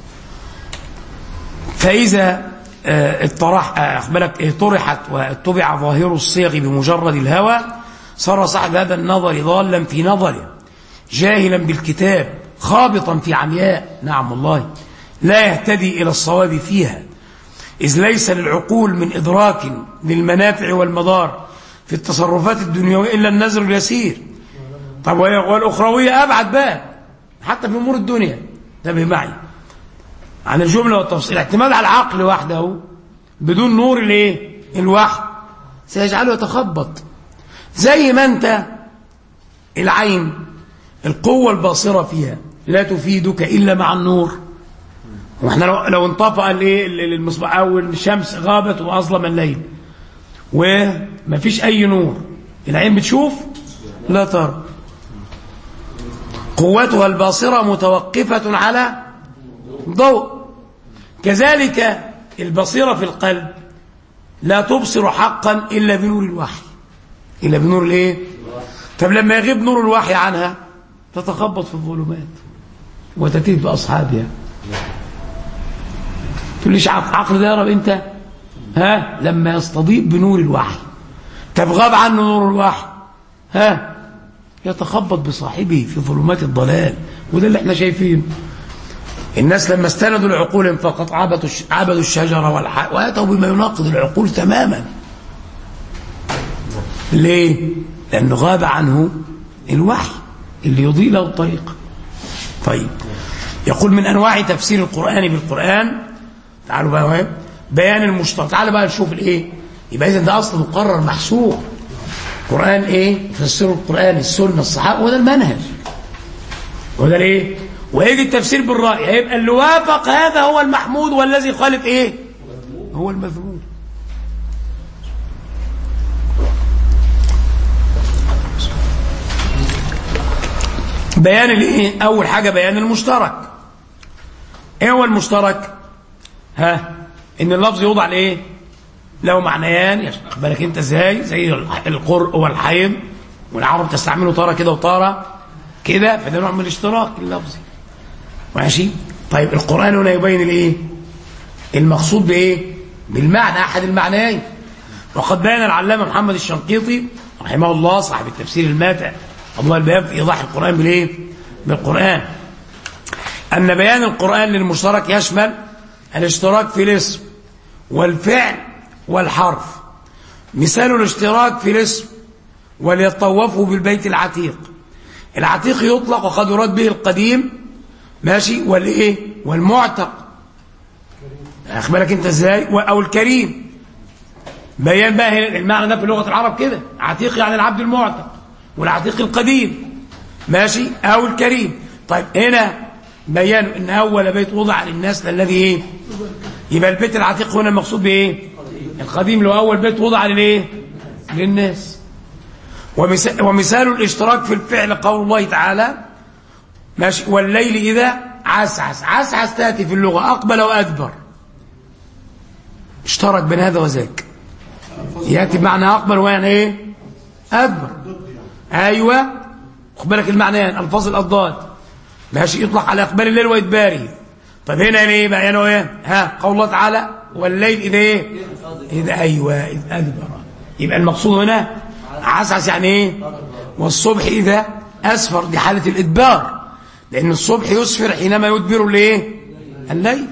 S2: فإذا آه، اطرح آه، أخبرك آه، طرحت واتبع ظاهر الصيغ بمجرد الهوى صار صاحب هذا النظر ضالا في نظره جاهلا بالكتاب خابطا في عمياء نعم والله لا يهتدي إلى الصواب فيها إذ ليس للعقول من إدراك للمنافع والمضار في التصرفات الدنيوية إلا النذر اليسير طب وهي- والأخروية أبعد بقى حتى في أمور الدنيا انتبه معي عن الجملة والتفصيل الاعتماد على العقل وحده بدون نور الايه الوحي سيجعله يتخبط زي ما انت العين القوة الباصرة فيها لا تفيدك إلا مع النور واحنا لو, لو انطفأ الايه المصباح او الشمس غابت واظلم الليل ومفيش اي نور العين بتشوف لا ترى قوتها الباصرة متوقفة على ضوء كذلك البصيرة في القلب لا تبصر حقا إلا بنور الوحي إلا بنور الايه طب لما يغيب نور الوحي عنها تتخبط في الظلمات وتتيه بأصحابها تقول ليش عقل ده يا رب انت ها لما يستضيء بنور الوحي طب غاب عنه نور الوحي ها يتخبط بصاحبه في ظلمات الضلال وده اللي احنا شايفينه الناس لما استندوا لعقولهم فقط عبدوا الش- عبدوا الشجره والح... واتوا بما يناقض العقول تماما ليه؟ لانه غاب عنه الوحي اللي يضيء له الطريق طيب يقول من انواع تفسير القران بالقران تعالوا بقى وين بيان المشترك تعالوا بقى نشوف الايه يبقى اذا ده اصل مقرر محسوب القران ايه يفسروا القران السنه الصحابه وده المنهج وده الايه ويجي التفسير بالراي هيبقى اللي وافق هذا هو المحمود والذي خالف ايه هو المذموم بيان الايه اول حاجه بيان المشترك ايه هو المشترك ها ان اللفظ يوضع لايه له معنيان خد بالك انت ازاي زي القرء والحيض والعرب تستعمله تاره كده وتاره كده فده نوع من الاشتراك اللفظي ماشي طيب القران هنا يبين الايه المقصود بايه بالمعنى احد المعنيين وقد بين العلامه محمد الشنقيطي رحمه الله صاحب التفسير الماتع الله البيان في ايضاح القران بالايه بالقران ان بيان القران للمشترك يشمل الاشتراك في الاسم والفعل والحرف مثال الاشتراك في الاسم وليطوفوا بالبيت العتيق العتيق يطلق وقد يراد به القديم ماشي والايه والمعتق اخبرك انت ازاي او الكريم بيان بقى هنا المعنى ده في لغه العرب كده عتيق يعني العبد المعتق والعتيق القديم ماشي او الكريم طيب هنا بيانوا ان اول بيت وضع للناس الذي ايه يبقى البيت العتيق هنا المقصود بايه القديم اللي هو اول بيت وضع للايه للناس ومثال, ومثال الاشتراك في الفعل قول الله تعالى ماشي والليل اذا عسعس عسعس تاتي في اللغه اقبل وادبر اشترك بين هذا وذاك ياتي بمعنى اقبل ويعني ايه ادبر ايوه خد بالك المعنيان الفاظ الاضداد ماشي يطلق على اقبال الليل وادباره طب هنا ليه بقى يعني ايه ها قول الله تعالى والليل اذا ايه اذا ايوه اذ ادبر يبقى المقصود هنا عسعس يعني ايه والصبح اذا اسفر دي حاله الادبار لان الصبح يسفر حينما يدبر الايه الليل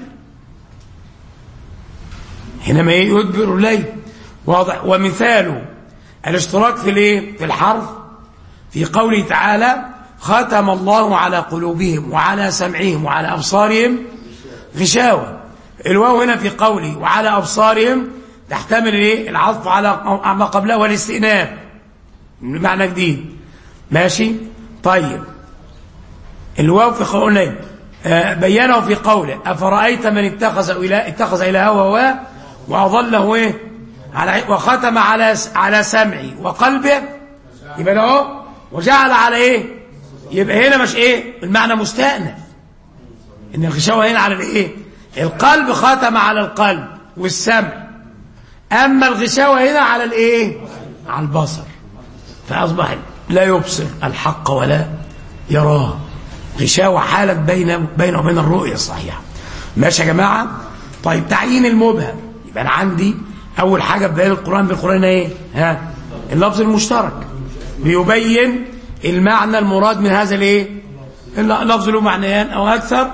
S2: حينما إيه؟ يدبر الليل واضح ومثاله الاشتراك في الايه في الحرف في قوله تعالى ختم الله على قلوبهم وعلى سمعهم وعلى أبصارهم غشاوة الواو هنا في قوله وعلى أبصارهم تحتمل ايه العطف على ما قبله والاستئناف معنى جديد ماشي طيب الواو في قوله آه بينه في قوله أفرأيت من اتخذ إله اتخذ إلهه هواه وأضله ايه على وختم على على سمعه وقلبه يبقى ده اهو وجعل على ايه يبقى هنا مش ايه المعنى مستأنف ان الغشاوة هنا على الايه القلب ختم على القلب والسمع اما الغشاوة هنا على الايه على البصر فاصبح لا يبصر الحق ولا يراه غشاوة حالة بين بينه وبين الرؤية الصحيحة ماشي يا جماعة طيب تعيين المبهم يبقى انا عندي اول حاجة في بيان القرآن بالقرآن ايه ها اللفظ المشترك بيبين المعنى المراد من هذا الايه اللفظ له معنيان او اكثر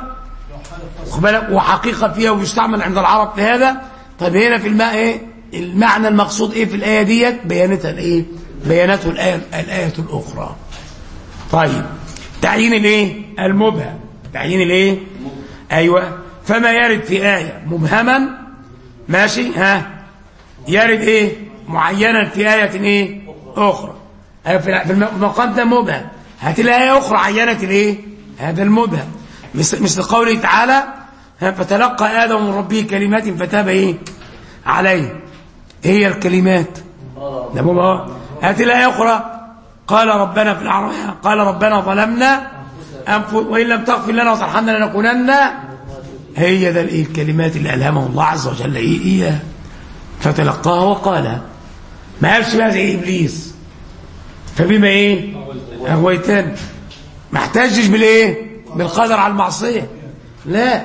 S2: وحقيقه فيها ويستعمل عند العرب في هذا طيب هنا في الماء ايه المعنى المقصود ايه في الايه ديت بيانتها الايه بيانته الايه الايه الاخرى طيب تعيين الايه المبهم تعيين الايه ايوه فما يرد في ايه مبهما ماشي ها يرد ايه معينا في ايه ايه اخرى في المقام ده مبهم هات آية أخرى عينت الايه هذا المبهم مثل, مثل قوله تعالى فتلقى آدم من ربه كلمات فتاب ايه عليه هي الكلمات ده مبهم هات آية أخرى قال ربنا في الأعراف قال ربنا ظلمنا أنفس وإن لم تغفر لنا وترحمنا لنكونن هي ده الايه الكلمات اللي ألهمه الله عز وجل إيه إياه فتلقاها وقالها ما قالش بقى زي إبليس فبما ايه اغويتان ما احتاجش بالايه بالقدر على المعصيه لا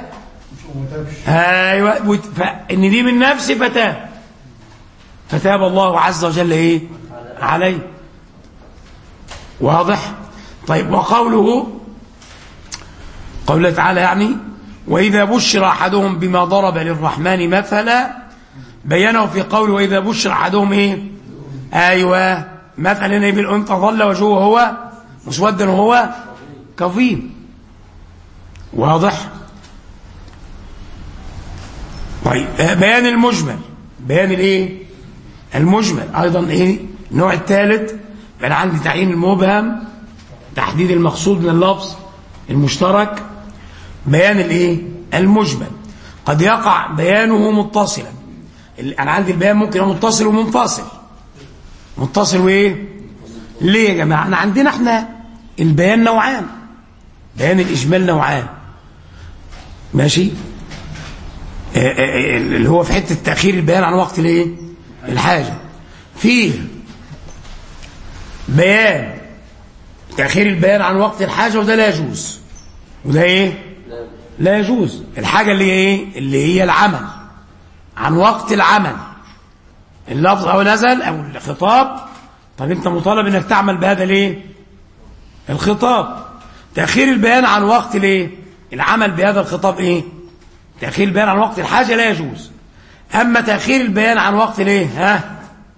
S2: ايوه فان دي من نفسي فتاب فتاب الله عز وجل ايه عليه واضح طيب وقوله قوله تعالى يعني وإذا بشر أحدهم بما ضرب للرحمن مثلا بينه في قوله وإذا بشر أحدهم إيه أيوة مثلا إيه بالأنثى ظل وجهه هو مسودا وهو كظيم واضح طيب آه، بيان المجمل بيان الايه المجمل ايضا ايه النوع الثالث بقى عندي تعيين المبهم تحديد المقصود من اللفظ المشترك بيان الايه المجمل قد يقع بيانه متصلا ال- انا عندي البيان ممكن يبقى متصل ومنفصل متصل وايه ليه يا جماعه انا عندنا احنا البيان نوعان بيان الاجمال نوعان ماشي آه، آه، آه، اللي هو في حته تاخير البيان عن وقت الايه الحاجه فيه بيان تاخير البيان عن وقت الحاجه وده لا يجوز وده ايه لا يجوز الحاجه اللي هي ايه اللي هي العمل عن وقت العمل اللفظ او نزل او الخطاب طب انت مطالب انك تعمل بهذا ليه الخطاب تاخير البيان عن وقت الايه العمل بهذا الخطاب ايه تاخير البيان عن وقت الحاجه لا يجوز اما تاخير البيان عن وقت الايه ها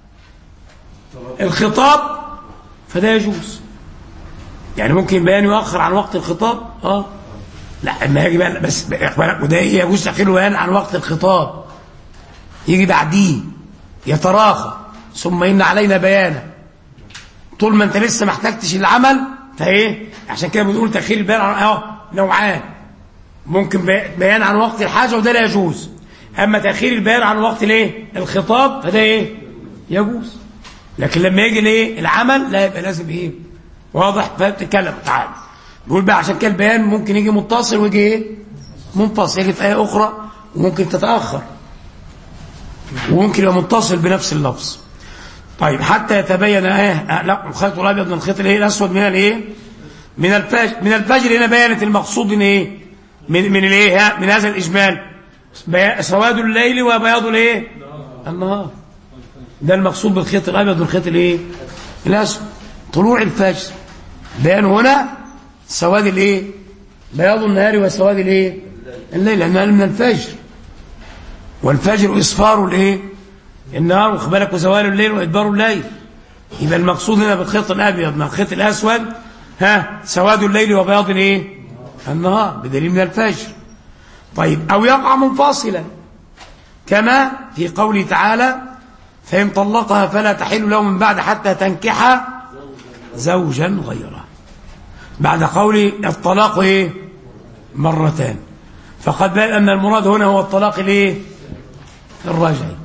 S2: الخطاب فده يجوز يعني ممكن البيان يؤخر عن وقت الخطاب اه لا اما يجي بقى بس بالك وده إيه؟ يجوز تاخير البيان عن وقت الخطاب يجي بعديه يتراخى ثم ان علينا بيانه طول ما انت لسه ما احتجتش العمل فايه عشان كده بنقول تاخير البيان عن اه نوعان ممكن بي- بيان عن وقت الحاجه وده لا يجوز اما تاخير البيان عن وقت الايه الخطاب فده ايه يجوز لكن لما يجي الايه العمل لا يبقى لازم ايه واضح فبتتكلم تعال بيقول بقى عشان كده البيان ممكن يجي متصل ويجي ايه منفصل يجي في ايه اخرى وممكن تتاخر وممكن يبقى متصل بنفس اللفظ طيب حتى يتبين ايه آه، لا الخيط الابيض من الخيط الايه الاسود من الايه من الفجر من الفجر هنا بينت المقصود من ايه من من الايه ها؟ من هذا الاجمال بي- سواد الليل وبياض الايه النهار ده المقصود بالخيط الابيض والخيط الايه الاسود طلوع الفجر بيان هنا سواد الايه بياض النهار وسواد الايه الليل لانه من الفجر والفجر اصفار الايه النهار واخد بالك وزوال الليل وادبار الليل يبقى المقصود هنا بالخيط الابيض مع الخيط الاسود ها سواد الليل وبياض الايه النهار بدليل من الفجر طيب او يقع منفصلا كما في قوله تعالى فإن طلقها فلا تحل له من بعد حتى تنكح زوجا غيره بعد قول الطلاق ايه مرتان فقد بان ان المراد هنا هو الطلاق الايه الرجعي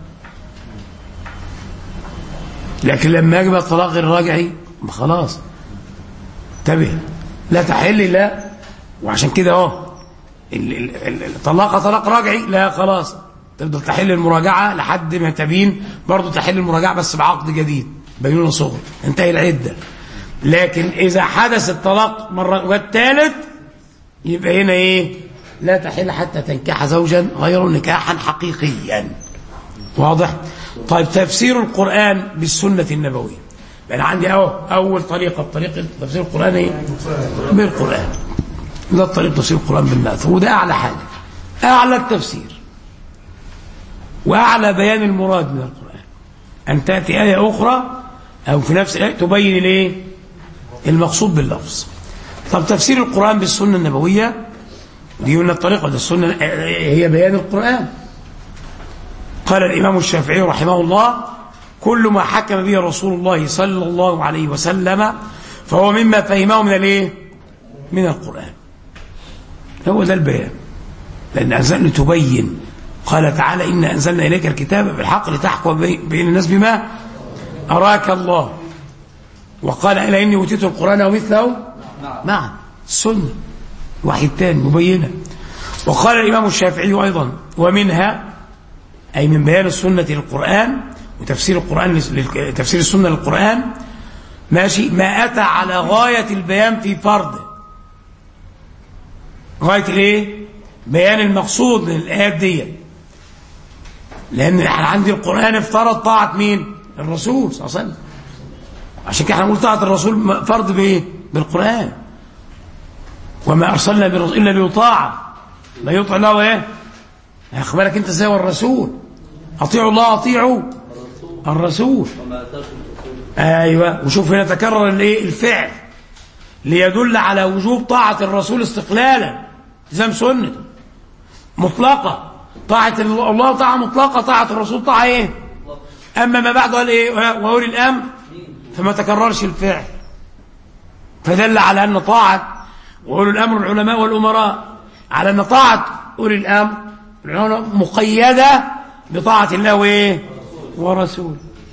S2: لكن لما يجب الطلاق الراجعي ما خلاص انتبه لا تحل لا وعشان كده اهو ال- ال- ال- الطلاق طلاق راجعي لا خلاص تفضل تحل المراجعة لحد ما تبين برضه تحل المراجعة بس بعقد جديد بينونة صغرى انتهي العدة لكن إذا حدث الطلاق مرة والثالث يبقى هنا إيه لا تحل حتى تنكح زوجا غير نكاحا حقيقيا واضح طيب تفسير القرآن بالسنة النبوية أنا عندي أهو أول طريقة طريقة تفسير القرآن إيه بالقرآن ده الطريق تفسير القرآن بالمأثور وده أعلى حاجة أعلى التفسير وأعلى بيان المراد من القرآن أن تأتي آية أخرى أو في نفس الآية تبين الإيه المقصود باللفظ طب تفسير القرآن بالسنة النبوية دي من الطريقة دي السنة هي بيان القرآن قال الإمام الشافعي رحمه الله كل ما حكم به رسول الله صلى الله عليه وسلم فهو مما فهمه من الايه من القرآن هو ده البيان لأن أنزلنا تبين قال تعالى إن أنزلنا إليك الكتاب بالحق لتحكم بين الناس بما أراك الله وقال إلى إني أوتيت القرآن ومثله نعم السنة وحي الثاني مبينة وقال الإمام الشافعي أيضا ومنها أي من بيان السنة للقرآن وتفسير القرآن تفسير السنة للقرآن ماشي ما أتى على غاية البيان في فرضه غاية الايه بيان المقصود من الآيات دي لأن احنا عندي القرآن افترض طاعة مين الرسول صلى الله عليه وسلم عشان كده احنا بنقول طاعة الرسول فرض بايه بالقرآن وما أرسلنا بالرسول إلا ليطاع لا يطع الله ايه أخبرك أنت ازاي والرسول أطيعوا الله أطيعوا الرسول أيوة وشوف هنا تكرر الايه الفعل ليدل على وجوب طاعة الرسول استقلالا زم سنته مطلقة طاعة الله طاعة مطلقة طاعة الرسول طاعة ايه أما ما بعد قال ايه وأولي الأمر فما تكررش الفعل فدل على أن طاعة وأولي الأمر العلماء والأمراء على أن طاعة أولي الأمر مقيدة بطاعة الله وإيه ورسوله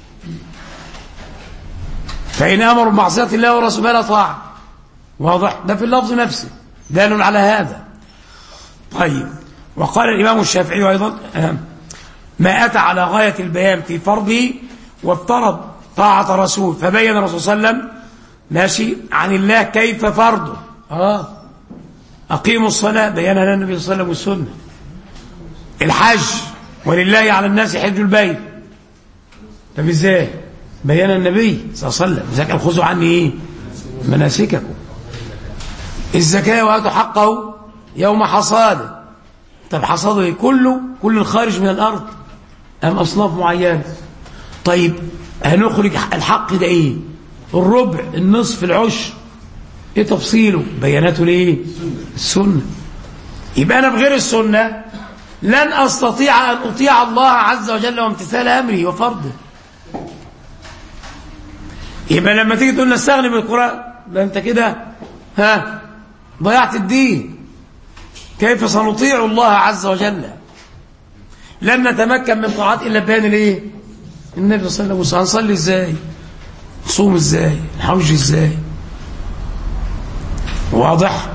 S2: فإن أمروا بمعصية الله ورسوله فلا طاعة واضح ده في اللفظ نفسه دال على هذا طيب وقال الإمام الشافعي أيضا ما أتى على غاية البيان في فرضه وافترض طاعة رسول فبين الرسول صلى الله عليه وسلم ماشي عن الله كيف فرضه آه أقيموا الصلاة بيانها لنا النبي صلى الله عليه وسلم والسنة الحج ولله على الناس حج البيت طب ازاي بيان النبي صلى الله عليه وسلم ذاك خذوا عني ايه مناسككم الزكاة وآتوا حقه يوم حصاده طب حصاده ايه كله كل الخارج من الأرض أم أصناف معينة طيب هنخرج الحق ده ايه الربع النصف العشر ايه تفصيله بياناته ليه السنة يبقى أنا بغير السنة لن أستطيع أن أطيع الله عز وجل وامتثال أمره وفرضه يبقى لما تيجي تقول نستغني بالقرآن ده أنت كده ها ضيعت الدين كيف سنطيع الله عز وجل لن نتمكن من طاعات إلا بيان الايه النبي صلى الله عليه وسلم هنصلي ازاي نصوم ازاي نحوج ازاي واضح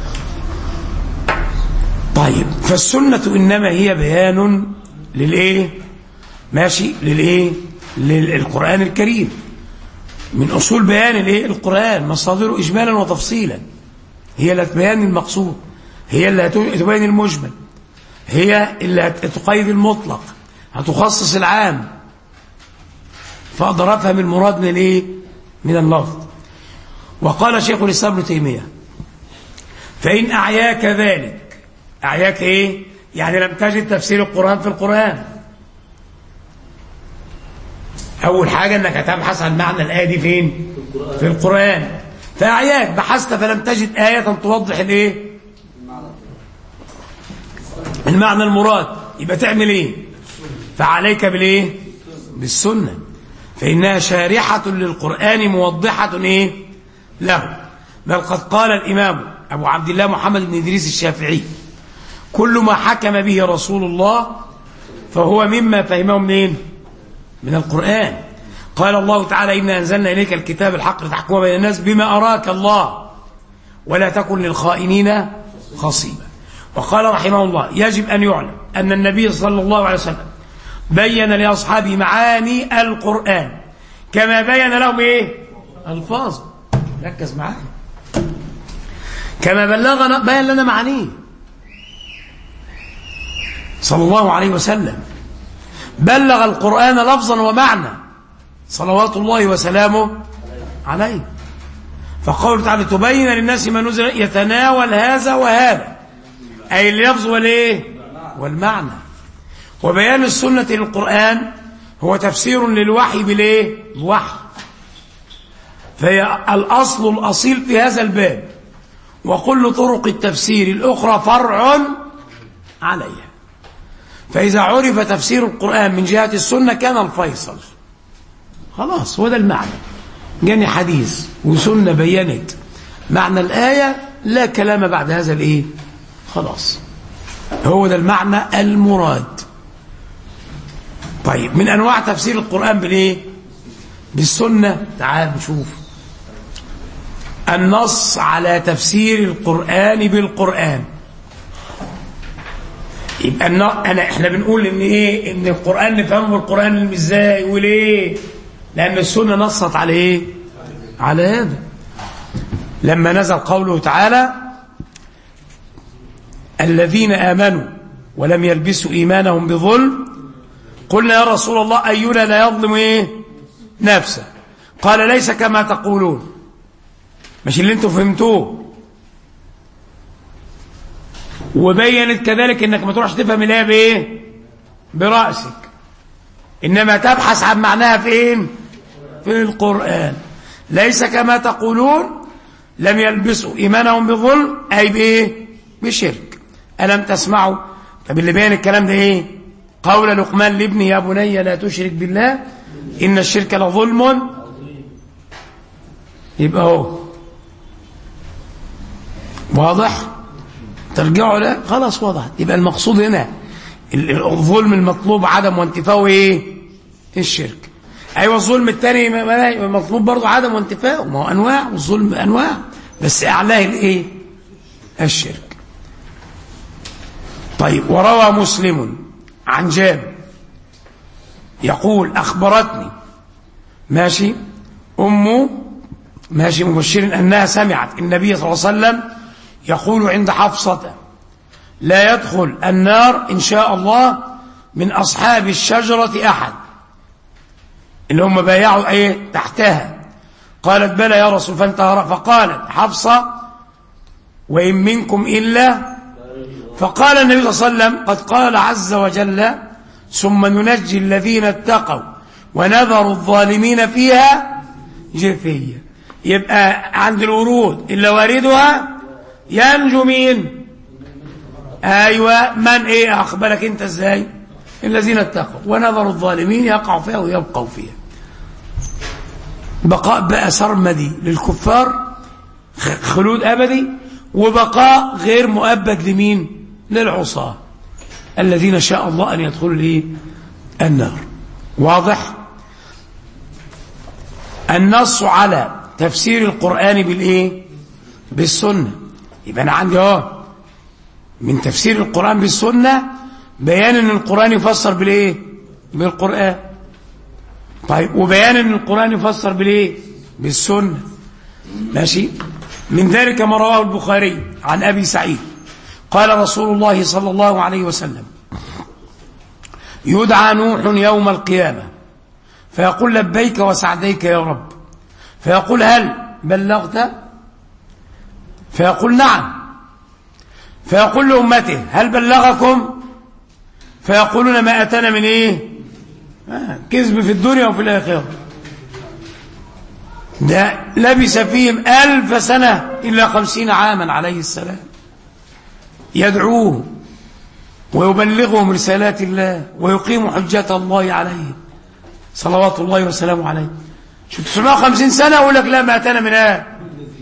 S2: طيب فالسنة إنما هي بيان للإيه ماشي للإيه للقرآن الكريم من أصول بيان الإيه القرآن مصادره إجمالا وتفصيلا هي اللي تبين المقصود هي اللي تبين المجمل هي اللي تقيد المطلق هتخصص العام فأقدر أفهم المراد من الإيه من اللفظ وقال شيخ الإسلام ابن تيمية فإن أعياك ذلك أعياك إيه يعني لم تجد تفسير القرآن في القرآن أول حاجة أنك هتبحث عن معنى الآية دي فين في القرآن فأعياك بحثت فلم تجد آية توضح الإيه المعنى المراد يبقى تعمل إيه فعليك بالإيه بالسنة فإنها شارحة للقرآن موضحة إيه له بل قد قال الإمام أبو عبد الله محمد بن إدريس الشافعي كل ما حكم به رسول الله فهو مما فهمه منين من القرآن قال الله تعالى إنا أنزلنا إليك الكتاب الحق لتحكم بين الناس بما أراك الله ولا تكن للخائنين خصيبا وقال رحمه الله يجب أن يعلم أن النبي صلى الله عليه وسلم بين لأصحابه معاني القرآن كما بين لهم إيه ألفاظ ركز معايا كما بلغنا بين لنا معانيه صلى الله عليه وسلم بلغ القرآن لفظا ومعنى صلوات الله وسلامه عليه فقوله تعالى تبين للناس ما نزل يتناول هذا وهذا أي اللفظ والإيه والمعنى وبيان السنة للقرآن هو تفسير للوحي بالإيه الوحي فهي الأصل الأصيل في هذا الباب وكل طرق التفسير الأخرى فرع عليها فإذا عرف تفسير القرآن من جهة السنة كان الفيصل خلاص هو ده المعنى جاني حديث وسنة بينت معنى الآية لا كلام بعد هذا الإيه خلاص هو ده المعنى المراد طيب من أنواع تفسير القرآن بالإيه بالسنة تعال نشوف النص على تفسير القرآن بالقرآن يبقى أنا احنا بنقول ان ايه ان القرآن نفهمه بالقرآن ازاي وليه لأن السنة نصت على ايه على هذا لما نزل قوله تعالى الذين آمنوا ولم يلبسوا إيمانهم بظلم قلنا يا رسول الله أينا لا يظلم إيه نفسه قال ليس كما تقولون مش اللي انتم فهمتوه وبينت كذلك انك ما تروحش تفهم الايه بايه براسك انما تبحث عن معناها فين في القران ليس كما تقولون لم يلبسوا ايمانهم بظلم اي بايه بشرك الم تسمعوا طب اللي بين الكلام ده ايه قول لقمان لابنه يا بني لا تشرك بالله ان الشرك لظلم يبقى هو واضح ترجعوا لا خلاص واضح يبقى المقصود هنا الظلم المطلوب عدم وانتفاءه ايه الشرك ايوه الظلم الثاني مطلوب برضه عدم وانتفاءه ما هو انواع والظلم انواع بس اعلاه الايه الشرك طيب وروى مسلم عن جابر يقول اخبرتني ماشي امه ماشي مبشر انها سمعت النبي صلى الله عليه وسلم يقول عند حفصة لا يدخل النار إن شاء الله من أصحاب الشجرة أحد اللي هم بايعوا ايه تحتها قالت بلى يا رسول فانتهر فقالت حفصة وإن منكم إلا فقال النبي صلى الله عليه وسلم قد قال عز وجل ثم ننجي الذين اتقوا ونذر الظالمين فيها جثية يبقى عند الورود إلا واردها ينجو مين ايوه من ايه اخبرك انت ازاي الذين اتقوا ونظروا الظالمين يقعوا فيها ويبقوا فيها بقاء بقى سرمدي للكفار خلود ابدي وبقاء غير مؤبد لمين للعصاة الذين شاء الله ان يدخلوا الايه النار واضح النص على تفسير القرآن بالايه بالسنه يبقى انا عندي اهو من تفسير القرآن بالسنة بيان ان القرآن يفسر بالايه بالقرآن طيب وبيان ان القرآن يفسر بالايه بالسنة ماشي من ذلك ما رواه البخاري عن ابي سعيد قال رسول الله صلى الله عليه وسلم يدعى نوح يوم القيامة فيقول لبيك وسعديك يا رب فيقول هل بلغت فيقول نعم فيقول لأمته هل بلغكم فيقولون ما أتنا من إيه آه كذب في الدنيا وفي الآخرة ده لبس فيهم ألف سنة إلا خمسين عاما عليه السلام يدعوه ويبلغهم رسالات الله ويقيم حجة الله عليه صلوات الله وسلامه عليه شو 950 سنة يقول لك لا ما أتنا من إيه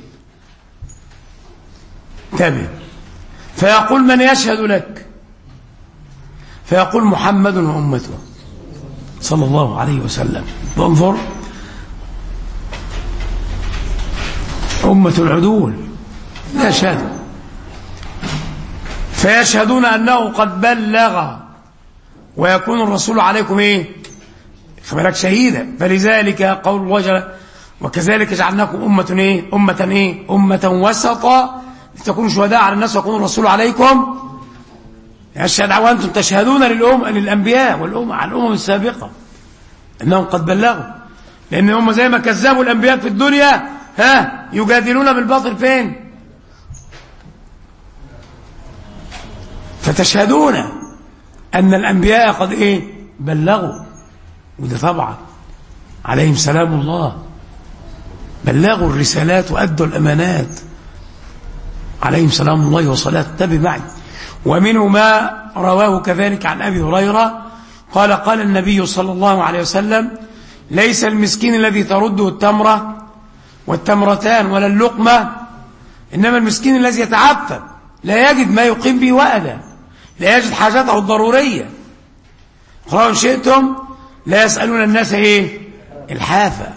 S2: انتبه فيقول من يشهد لك فيقول محمد وأمته صلى الله عليه وسلم انظر أمة العدول لا شهد فيشهدون أنه قد بلغ ويكون الرسول عليكم إيه خبرك شهيدا فلذلك قول الله جل وكذلك جعلناكم أمة إيه أمة إيه أمة وسطا لتكونوا شهداء على الناس ويكون الرسول عليكم يشهد وأنتم تشهدون للأم للأنبياء والأمم على الأمم السابقة أنهم قد بلغوا لأن هم زي ما كذبوا الأنبياء في الدنيا ها يجادلون بالباطل فين فتشهدون أن الأنبياء قد إيه بلغوا وده طبعا عليهم سلام الله بلغوا الرسالات وأدوا الأمانات عليهم سلام الله وصلاة تبي معي ومنه ما رواه كذلك عن أبي هريرة قال قال النبي صلى الله عليه وسلم ليس المسكين الذي ترده التمرة والتمرتان ولا اللقمة إنما المسكين الذي يتعفف لا يجد ما يقيم به وأدا لا يجد حاجته الضرورية قالوا إن شئتم لا يسألون الناس إيه الحافة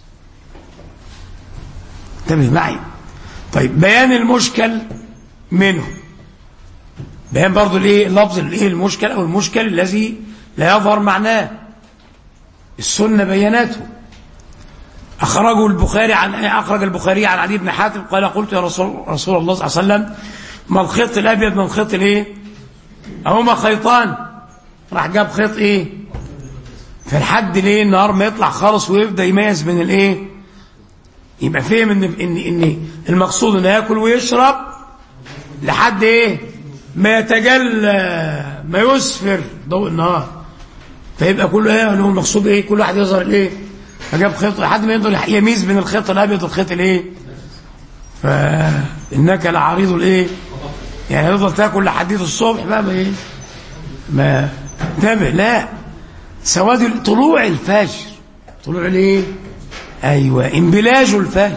S2: انتبه معي طيب بيان المشكل منه بيان برضو الايه اللفظ الايه المشكل او المشكل الذي لا يظهر معناه السنه بياناته اخرجه البخاري عن اخرج البخاري عن علي بن حاتم قال قلت يا رسول رسول الله صلى الله عليه وسلم ما الخيط الابيض من الخيط الايه اهما خيطان راح جاب خيط ايه فالحد ليه النهار ما يطلع خالص ويبدا يميز بين الايه يبقى فهم ان ان ان المقصود انه ياكل ويشرب لحد ايه ما يتجلى ما يسفر ضوء النهار فيبقى كله ايه اللي هو المقصود ايه كل واحد يظهر ايه فجاب خيط لحد ما يقدر يميز بين الخيط الابيض والخيط الايه فانك لعريض الايه يعني يفضل تاكل لحديث الصبح بقى ما ايه ما انتبه لا سواد طلوع الفجر طلوع الايه ايوه انبلاج الفجر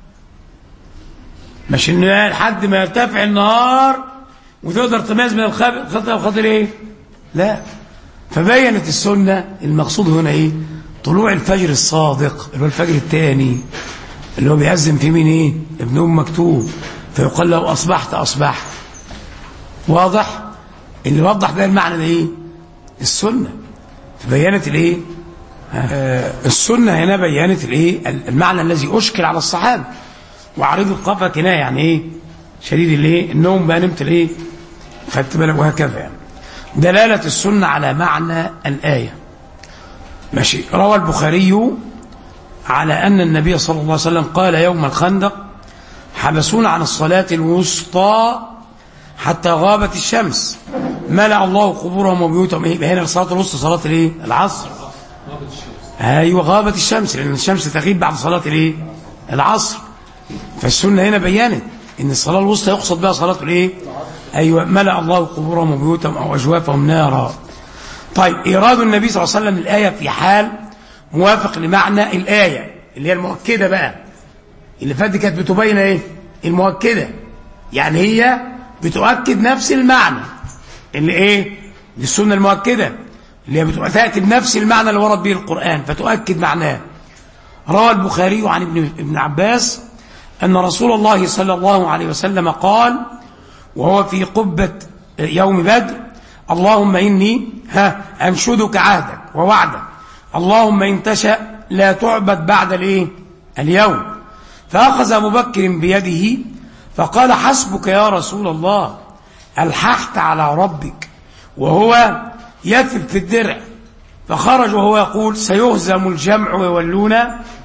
S2: مش ان لحد ما يرتفع النهار وتقدر تميز بين الخطأ والخطأ ايه لا فبينت السنة المقصود هنا ايه طلوع الفجر الصادق اللي هو الفجر الثاني اللي هو بيأذن في مين ايه ابن ام مكتوب فيقال له اصبحت اصبحت واضح اللي وضح ده المعنى ده ايه السنة فبينت الايه آه السنة هنا بينت الايه المعنى الذي اشكل على الصحابة وعريض القفا كنايه يعني ايه شديد الايه النوم بقى نمت الايه خدت بالك وهكذا يعني دلالة السنة على معنى الآية ماشي روى البخاري على أن النبي صلى الله عليه وسلم قال يوم الخندق حبسونا عن الصلاة الوسطى حتى غابت الشمس ملأ الله قبورهم وبيوتهم إيه هنا الصلاة الوسطى صلاة الايه العصر ايوه غابت الشمس لأن الشمس تغيب بعد صلاة الايه العصر فالسنة هنا بيانت ان الصلاة الوسطى يقصد بها صلاة الايه ايوه ملأ الله قبورهم وبيوتهم او اجوافهم نارا طيب ايراد النبي صلى الله عليه وسلم الايه في حال موافق لمعنى الايه اللي هي المؤكده بقى اللي فاتت كانت بتبين ايه المؤكده يعني هي بتؤكد نفس المعنى اللي ايه للسنه المؤكده اللي هي بتبقى تاتي بنفس المعنى اللي ورد به القران فتؤكد معناه روى البخاري عن ابن ابن عباس ان رسول الله صلى الله عليه وسلم قال وهو في قبة يوم بدر اللهم إني ها أنشدك عهدك ووعدك اللهم إن تشأ لا تعبد بعد الايه اليوم فأخذ أبو بكر بيده فقال حسبك يا رسول الله ألححت على ربك وهو يثب في الدرع فخرج وهو يقول سيهزم الجمع ويولون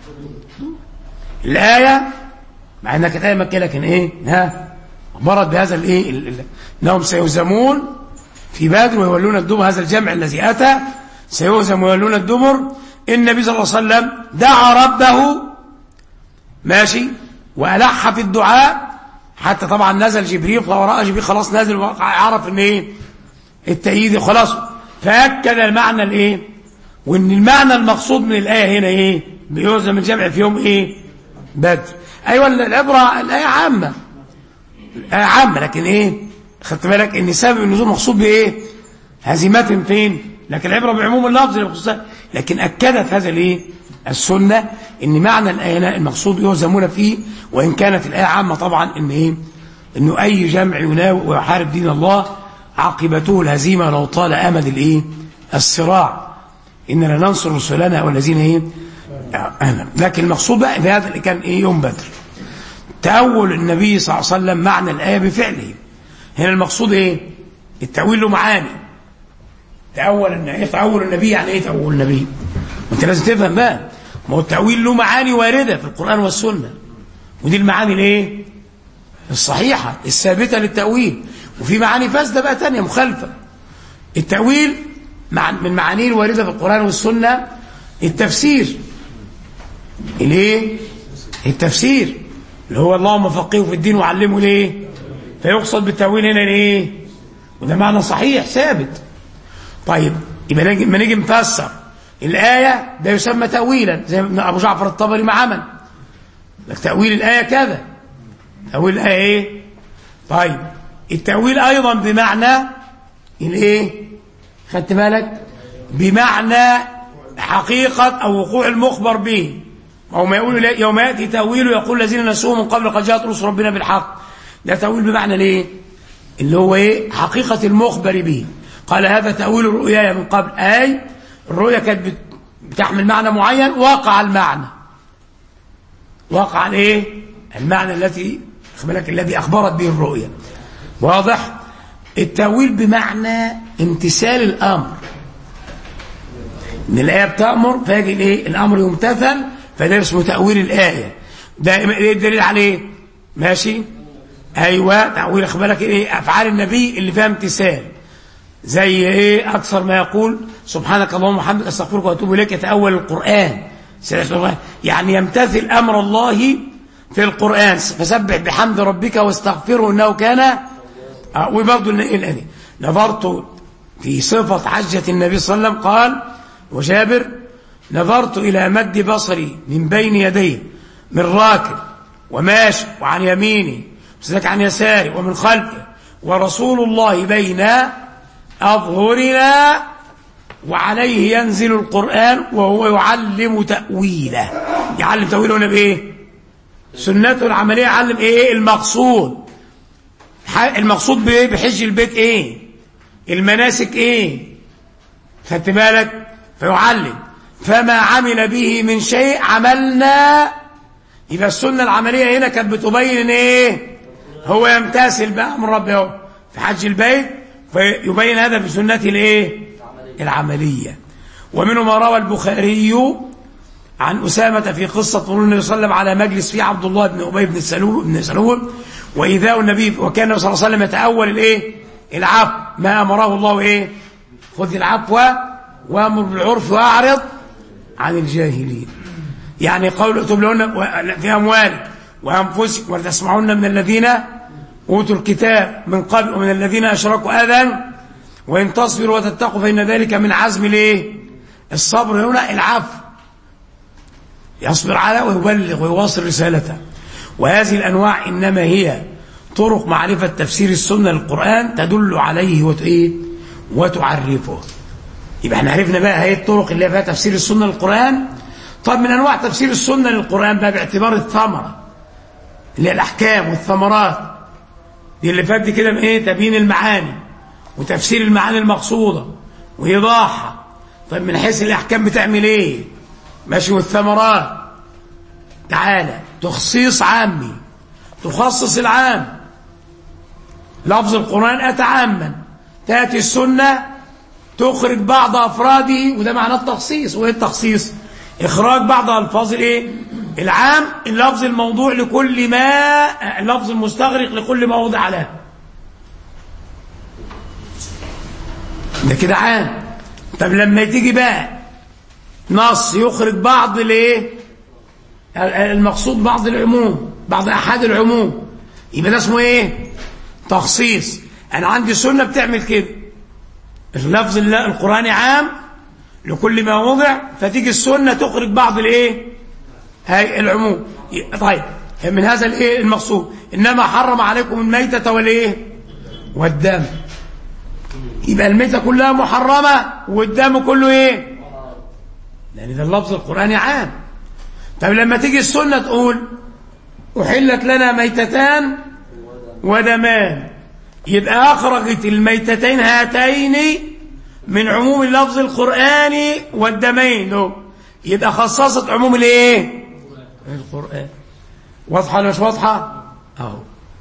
S2: الآية مع أنها كانت آية مكية لكن إيه ها أخبرت بهذا الإيه أنهم سيهزمون في بدر ويولون الدبر هذا الجمع الذي أتى سيهزم ويولون الدبر النبي صلى الله عليه وسلم دعا ربه ماشي وألح في الدعاء حتى طبعا نزل جبريل فراى جبريل خلاص نازل عرف ان ايه التأييد خلاص فأكد المعنى الايه وان المعنى المقصود من الآية هنا ايه بيهزم الجمع في يوم ايه بدر ايوه العبرة الآية عامة الآية عامة لكن ايه خدت بالك ان سبب النزول مقصود بايه هزيمتهم فين لكن العبرة بعموم اللفظ لكن أكدت هذا الايه السنة ان معنى الآية المقصود يهزمون فيه وإن كانت الآية عامة طبعا ان ايه انه اي جمع يناوئ ويحارب دين الله عاقبته الهزيمة لو طال امد الايه الصراع اننا ننصر رسلنا والذين ايه لكن المقصود بقى في هذا اللي كان ايه يوم بدر تأول النبي صلى الله عليه وسلم معنى الآية بفعله هنا المقصود ايه التأويل له معاني تأول ايه تأول النبي يعني ايه تأول النبي وانت لازم تفهم بقى ما هو التأويل له معاني واردة في القرآن والسنة ودي المعاني الايه الصحيحة الثابتة للتأويل وفي معاني فاسدة بقى تانية مخالفة التأويل مع من معانيه الواردة في القرآن والسنة التفسير الايه التفسير اللي هو اللهم فقهه في الدين وعلمه ليه فيقصد بالتأويل هنا ليه وده معنى صحيح ثابت طيب يبقى لما نيجي نفسر الآية ده يسمى تأويلا زي ما أبو جعفر الطبري ما عمل لك تأويل الآية كذا تأويل الآية إيه طيب التأويل أيضا بمعنى الإيه خدت بالك بمعنى حقيقة أو وقوع المخبر به أو ما يقول يوم يأتي تأويله يقول الذين نسوه من قبل قد جاءت رسل ربنا بالحق ده تأويل بمعنى ليه اللي هو إيه حقيقة المخبر به قال هذا تأويل الرؤيا من قبل أي الرؤيا كانت بتحمل معنى معين وقع المعنى وقع الايه المعنى التي بالك الذي أخبرت به الرؤيا واضح التأويل بمعنى امتثال الأمر ان الآية بتأمر فيجي الايه الأمر يمتثل فده اسمه تأويل الآية ده ايه الدليل عليه ماشي ايوه تعويل اخبارك ايه افعال النبي اللي فيها امتثال زي ايه اكثر ما يقول سبحانك اللهم وبحمدك استغفرك واتوب اليك يتاول القران يعني يمتثل امر الله في القران فسبح بحمد ربك واستغفره انه كان آه وبرضه الايه نظرت في صفه حجه النبي صلى الله عليه وسلم قال وجابر نظرت الى مد بصري من بين يديه من راكب وماشي وعن يميني وسلك عن يساري ومن خلفه ورسول الله بين أظهرنا وعليه ينزل القرآن وهو يعلم تأويله يعلم تأويله هنا بإيه سنته العملية يعلم إيه المقصود المقصود بإيه بحج البيت إيه المناسك إيه خدت بالك فيعلم فما عمل به من شيء عملنا يبقى السنة العملية هنا كانت بتبين إيه هو يمتثل بأمر ربه في حج البيت فيبين هذا بسنة الايه العملية ومنه ما روى البخاري عن أسامة في قصة طول النبي صلى الله عليه وسلم على مجلس فيه عبد الله بن أبي بن سلول بن سلول وإذاء النبي وكان النبي صلى الله عليه وسلم يتأول الايه العفو ما أمره الله ايه خذ العفو وامر بالعرف واعرض عن الجاهلين يعني قول اكتب لهن في أموالك وأنفسك ولتسمعن من الذين أوتوا الكتاب من قبل ومن الذين أشركوا أذى وإن تصبروا وتتقوا فإن ذلك من عزم الايه الصبر هنا العفو يصبر على ويبلغ ويواصل رسالته وهذه الأنواع إنما هي طرق معرفة تفسير السنة للقرآن تدل عليه وتإيه وتعرفه يبقى احنا عرفنا بقى هي الطرق اللي فيها تفسير السنة للقرآن طب من أنواع تفسير السنة للقرآن بقى باعتبار الثمرة اللي هي الأحكام والثمرات دي اللي فات دي كده ايه تبيين المعاني وتفسير المعاني المقصودة وإيضاحها طيب من حيث الأحكام بتعمل ايه ماشي والثمرات تعالى تخصيص عامي تخصص العام لفظ القرآن أتى عاما تأتي السنة تخرج بعض أفراده وده معنى التخصيص وإيه التخصيص إخراج بعض ألفاظ الإيه العام اللفظ الموضوع لكل ما اللفظ المستغرق لكل ما وضع له ده كده عام طب لما تيجي بقى نص يخرج بعض الايه المقصود بعض العموم بعض احاد العموم يبقى ده اسمه ايه تخصيص انا عندي سنه بتعمل كده اللفظ القراني عام لكل ما وضع فتيجي السنه تخرج بعض الايه هاي العموم طيب من هذا الايه المقصود انما حرم عليكم الميتة والايه والدم يبقى الميتة كلها محرمة والدم كله ايه لان ده اللفظ القرآني عام طب لما تيجي السنة تقول أحلت لنا ميتتان ودمان يبقى أخرجت الميتتين هاتين من عموم اللفظ القرآني والدمين دول يبقى خصصت عموم الايه القرآن واضحة ولا مش واضحة اهو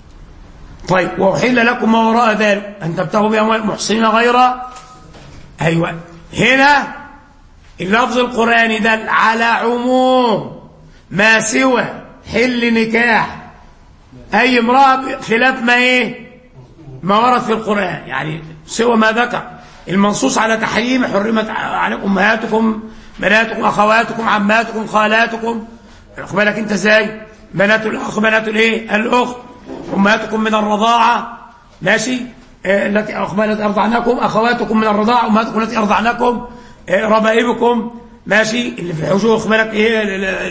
S2: طيب وأحل لكم ما وراء ذلك أن تبتغوا بأموال محصنين غير أيوة هنا اللفظ القرآني دل على عموم ما سوى حل نكاح أي امرأة خلاف ما إيه ما ورد في القرآن يعني سوى ما ذكر المنصوص على تحريم حرمت عليكم أمهاتكم بناتكم أخواتكم عماتكم خالاتكم خد بالك أنت إزاي بنات الأخ بنات الإيه الأخت أمهاتكم من الرضاعة ماشي التي أخبرت أرضعناكم أخواتكم من الرضاعة أمهاتكم التي أرضعناكم ربائبكم ماشي اللي في الحجور خد إيه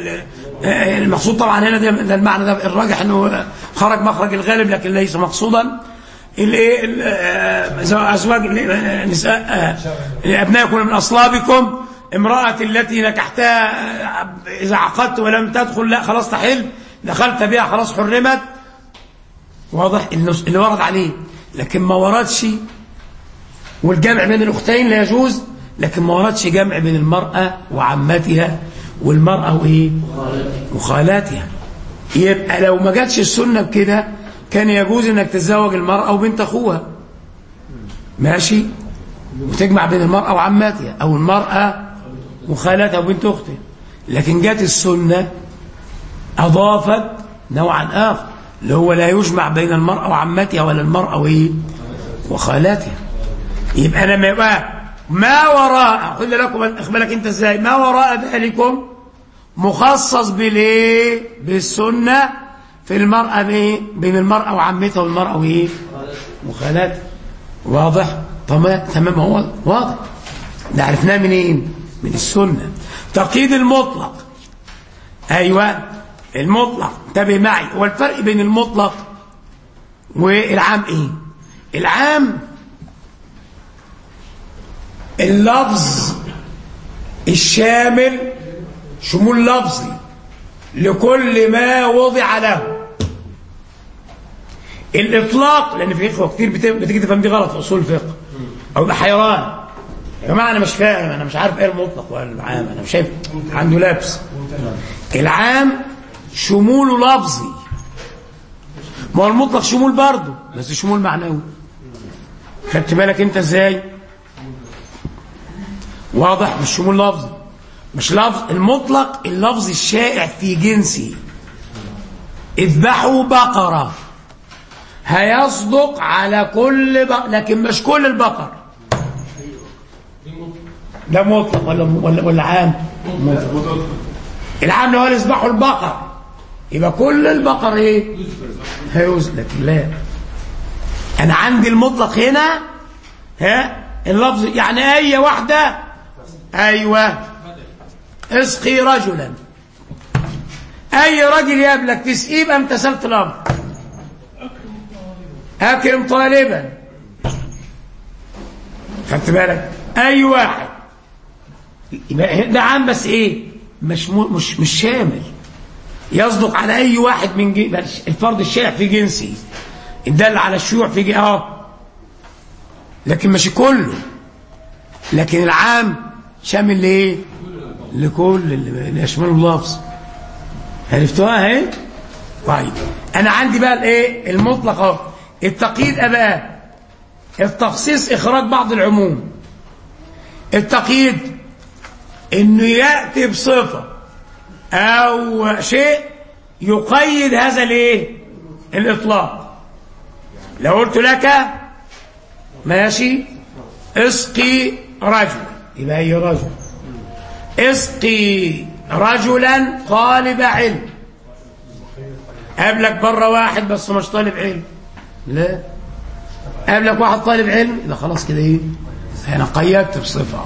S2: المقصود طبعا هنا ده المعنى ده الراجح أنه خرج مخرج الغالب لكن ليس مقصودا الايه ازواج نساء ابنائكم من اصلابكم امراه التي نكحتها اذا عقدت ولم تدخل لا خلاص تحل دخلت بها خلاص حرمت واضح اللي ورد عليه لكن ما وردش والجمع بين الاختين لا يجوز لكن ما وردش جمع بين المراه وعمتها والمراه وايه وخالاتها يبقى لو ما جاتش السنه بكده كان يجوز انك تتزوج المرأة وبنت اخوها ماشي وتجمع بين المرأة وعماتها او المرأة وخالاتها وبنت اختها لكن جات السنة أضافت نوعا آخر اللي هو لا يجمع بين المرأة وعمتها ولا المرأة وإيه وخالاتها يبقى لما يبقى ما وراء قل لكم اخبرك انت ازاي ما وراء ذلكم مخصص بالايه بالسنه في المراه بايه بين المراه وعمتها والمراه وايه وخالاتها واضح تمام تمام هو واضح ده عرفناه منين من السنه تقييد المطلق ايوه المطلق انتبه معي هو الفرق بين المطلق والعام ايه العام اللفظ الشامل شمول لفظي لكل ما وضع له الاطلاق لان في اخوه كتير بت- بتيجي تفهم دي غلط في اصول الفقه او يبقى حيران يا جماعه انا مش فاهم انا مش عارف ايه المطلق ولا العام انا مش شايف عنده لبس العام شموله لفظي ما هو المطلق شمول برضه بس شمول معنوي خدت بالك انت ازاي واضح مش شمول لفظي مش لفظ المطلق اللفظ الشائع في جنسه اذبحوا بقرة هيصدق على كل بقر لكن مش كل البقر ده مطلق ولا ولا, ولا عام مطلق. العام اللي هو يذبحوا البقر يبقى كل البقر ايه هيوز لكن لا انا عندي المطلق هنا ها اللفظ يعني اي واحده ايوه اسقي رجلا اي راجل يقابلك تسقيه يبقى امتثلت الامر اكرم طالبا خدت بالك اي واحد يبقى ده عام بس ايه مش م- مش مش شامل يصدق على اي واحد من جي... بل الفرد الشائع في جنسه الدل على الشيوع في جي... اه لكن مش كله لكن العام شامل لايه لكل اللي اللي يشمله اللفظ عرفتوها اهي طيب انا عندي بقى الايه المطلق اهو التقييد ابقى التخصيص اخراج بعض العموم التقييد انه ياتي بصفه او شيء يقيد هذا الايه الاطلاق لو قلت لك ماشي اسقي رجلا يبقى اي رجل اسقي رجلا طالب علم قابلك بره واحد بس مش طالب علم لا قابلك واحد طالب علم لا خلاص كده ايه انا قيدت بصفه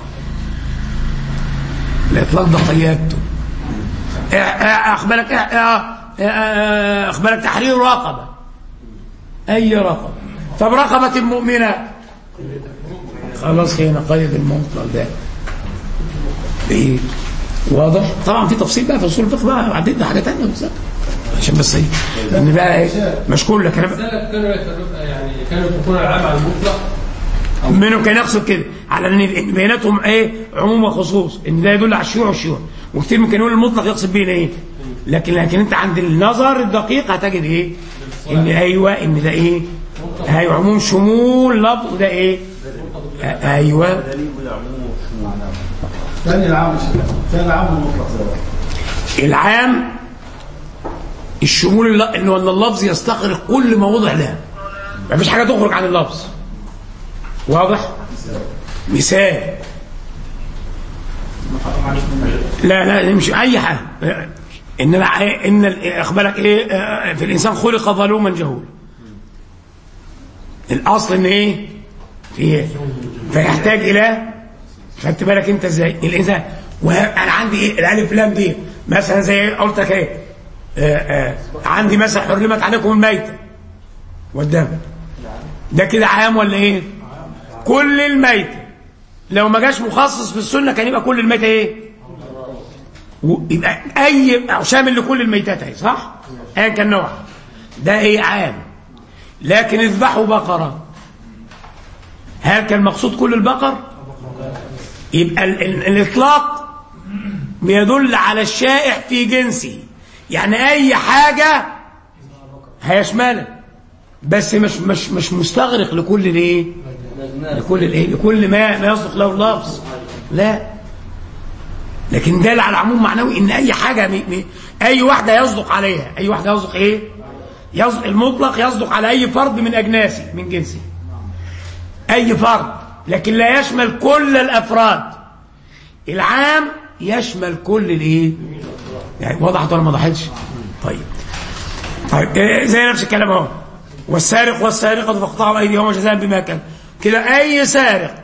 S2: الاطلاق ده قيدته إيه- إيه- اخبرك إيه- إيه- إيه- اخبرك تحرير رقبه اي رقبه طب رقبه المؤمنه خلاص هنا قيد المطلق ده ايه واضح طبعا في تفصيل بقى في اصول الفقه بقى عدينا حاجه ثانيه بس عشان بس ايه ان بقى ايه مش كل كلام
S3: ذلك كانوا يتفرق- يعني كانوا يتفقون العام على المطلق
S2: منهم كان يقصد كده على ان إن بيناتهم ايه عموم وخصوص ان ده يدل على الشيوع والشيوع وكتير من كان يقول المطلق يقصد بيه ايه لكن لكن انت عند النظر الدقيق هتجد ايه ان ايوه ان ده ايه ايوه عموم شمول لفظ وده ايه آه، ايوه
S4: ثاني العام ثاني العام المطلق زي
S2: العام الشمول الل- انه ان اللفظ يستغرق كل ما وضع له ما فيش حاجه تخرج عن اللفظ واضح مثال لا لا مش اي حاجه ان الع- ان ال- اخبارك ايه آه، في الانسان خلق ظلوما جهولا الاصل ان ايه في فيحتاج الى خدت بالك انت ازاي الانسان وانا عندي ايه الالف لام دي مثلا زي قلت لك ايه آه آه عندي مثلا حرمت عليكم الميتة والدم ده كده عام ولا ايه كل الميتة لو ما جاش مخصص في السنة كان يبقى كل الميتة ايه و- يبقى اي أو شامل لكل الميتات اهي صح ايا كان نوع ده ايه عام لكن اذبحوا بقرة هل كان مقصود كل البقر يبقى ال ال الاطلاق بيدل على الشائع في جنسه يعني اي حاجه هيشملها بس مش مش مش مستغرق لكل الايه لكل الايه لكل ما ما يصدق له اللفظ لا لكن دال على عموم معنوي ان اي حاجه م... م... اي واحده يصدق عليها اي واحده يصدق ايه يصدق المطلق يصدق على اي فرد من اجناسه من جنسه اي فرد لكن لا يشمل كل الافراد العام يشمل كل الايه يعني وضحت ولا ما وضحتش طيب طيب إيه زي نفس الكلام اهو والسارق والسارقه فاقطعوا ايديهما جزاء بما كان كده اي سارق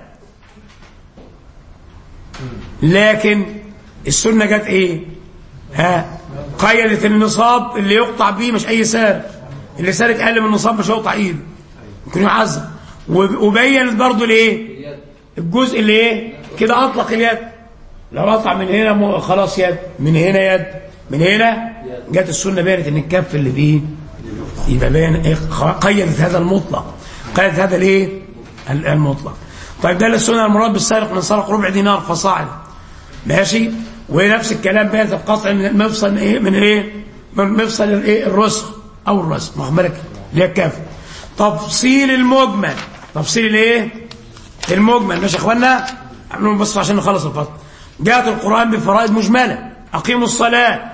S2: لكن السنه جت ايه ها قيدت النصاب اللي يقطع بيه مش اي سارق اللي سارق اقل من النصاب مش هيقطع ايده ممكن يعذب وب- وبينت برضه الايه الجزء اللي ايه كده اطلق اليد لو قطع من هنا م- خلاص يد من هنا يد من هنا جت السنه بينت ان الكف اللي فيه يبقى بين إيه؟ خ- قيدت هذا المطلق قيدت هذا الايه ال- المطلق طيب ده السنه المراد بالسارق من سرق ربع دينار فصاعد ماشي ونفس الكلام بين القطع من المفصل ايه من ايه من مفصل الايه الرسخ او الرسخ واخد بالك اللي هي الكاف تفصيل المجمل تفصيل الايه المجمل ماشي يا اخوانا اعملوا بس عشان نخلص الفصل جاءت القران بفرائض مجمله اقيموا الصلاه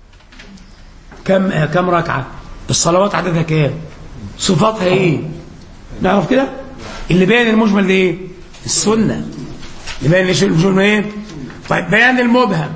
S2: كم آه كم ركعه الصلوات عددها كام صفاتها ايه نعرف كده اللي بين المجمل ده ايه السنه اللي بين ايش المجمل ايه طيب بيان المبهم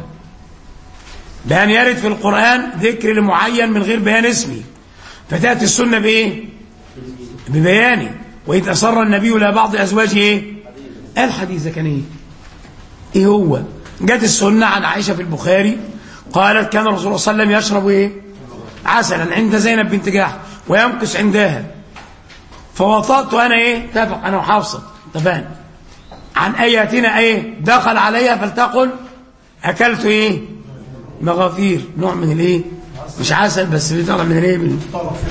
S2: بيان يرد في القران ذكر لمعين من غير بيان اسمه فتاتي السنه بايه ببيانه واذ اسر النبي الى بعض ازواجه ايه الحديث ده كان ايه ايه هو جت السنه عن عائشه في البخاري قالت كان الرسول صلى الله عليه وسلم يشرب ايه عسلا عند زينب بنت جحش ويمكث عندها فوطأت انا ايه اتفق انا وحافصه اتفقنا عن اياتنا ايه دخل عليها فلتقل اكلت ايه مغافير نوع من الايه مش عسل بس بيطلع من الايه من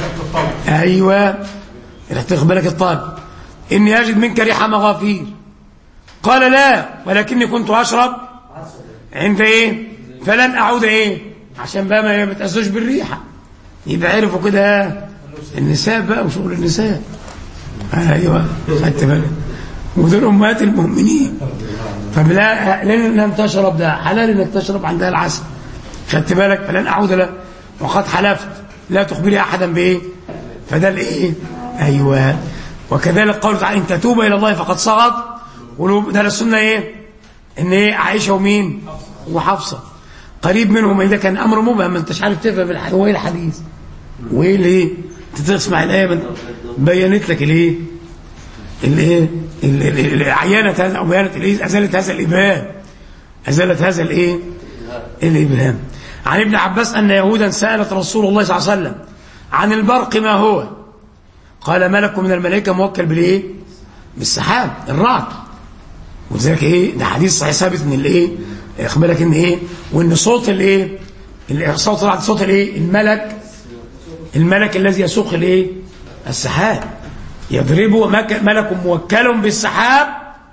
S2: ايوه رح تاخد بالك الطالب اني اجد منك ريح مغافير قال لا ولكني كنت اشرب عند ايه فلن اعود ايه عشان بقى ما بتأذوش بالريحه يبقى عرفوا كده النساء بقى وشغل النساء ايوه خدت بالك ودول امهات المؤمنين طب لا لن لم تشرب ده حلال انك تشرب عندها العسل خدت بالك فلن اعود له وقد حلفت لا تخبري احدا بايه فده الايه ايوه وكذلك قول تعالى ان تتوب الى الله فقد صغت قلوب ده السنه ايه ان ايه عائشه ومين وحفصه قريب منهم اذا كان امر مبهم ما انتش عارف تفهم الح- هو ايه الحديث وايه الايه انت تسمع الايه من- بينت لك الايه الايه ال- ال- ال- عينت هذا او بينت الايه ازالت هذا الابهام ازالت هذا الايه الابهام عن ابن عباس ان يهودا سالت رسول الله صلى الله عليه وسلم عن البرق ما هو قال ملك من الملائكه موكل بالايه بالسحاب الرعد ولذلك ايه ده حديث صحيح ثابت ان الايه خد بالك ان ايه وان صوت الايه ال- صوت الرعد صوت الايه الملك الملك الذي يسوق الايه السحاب يضربه مك- ملك موكل بالسحاب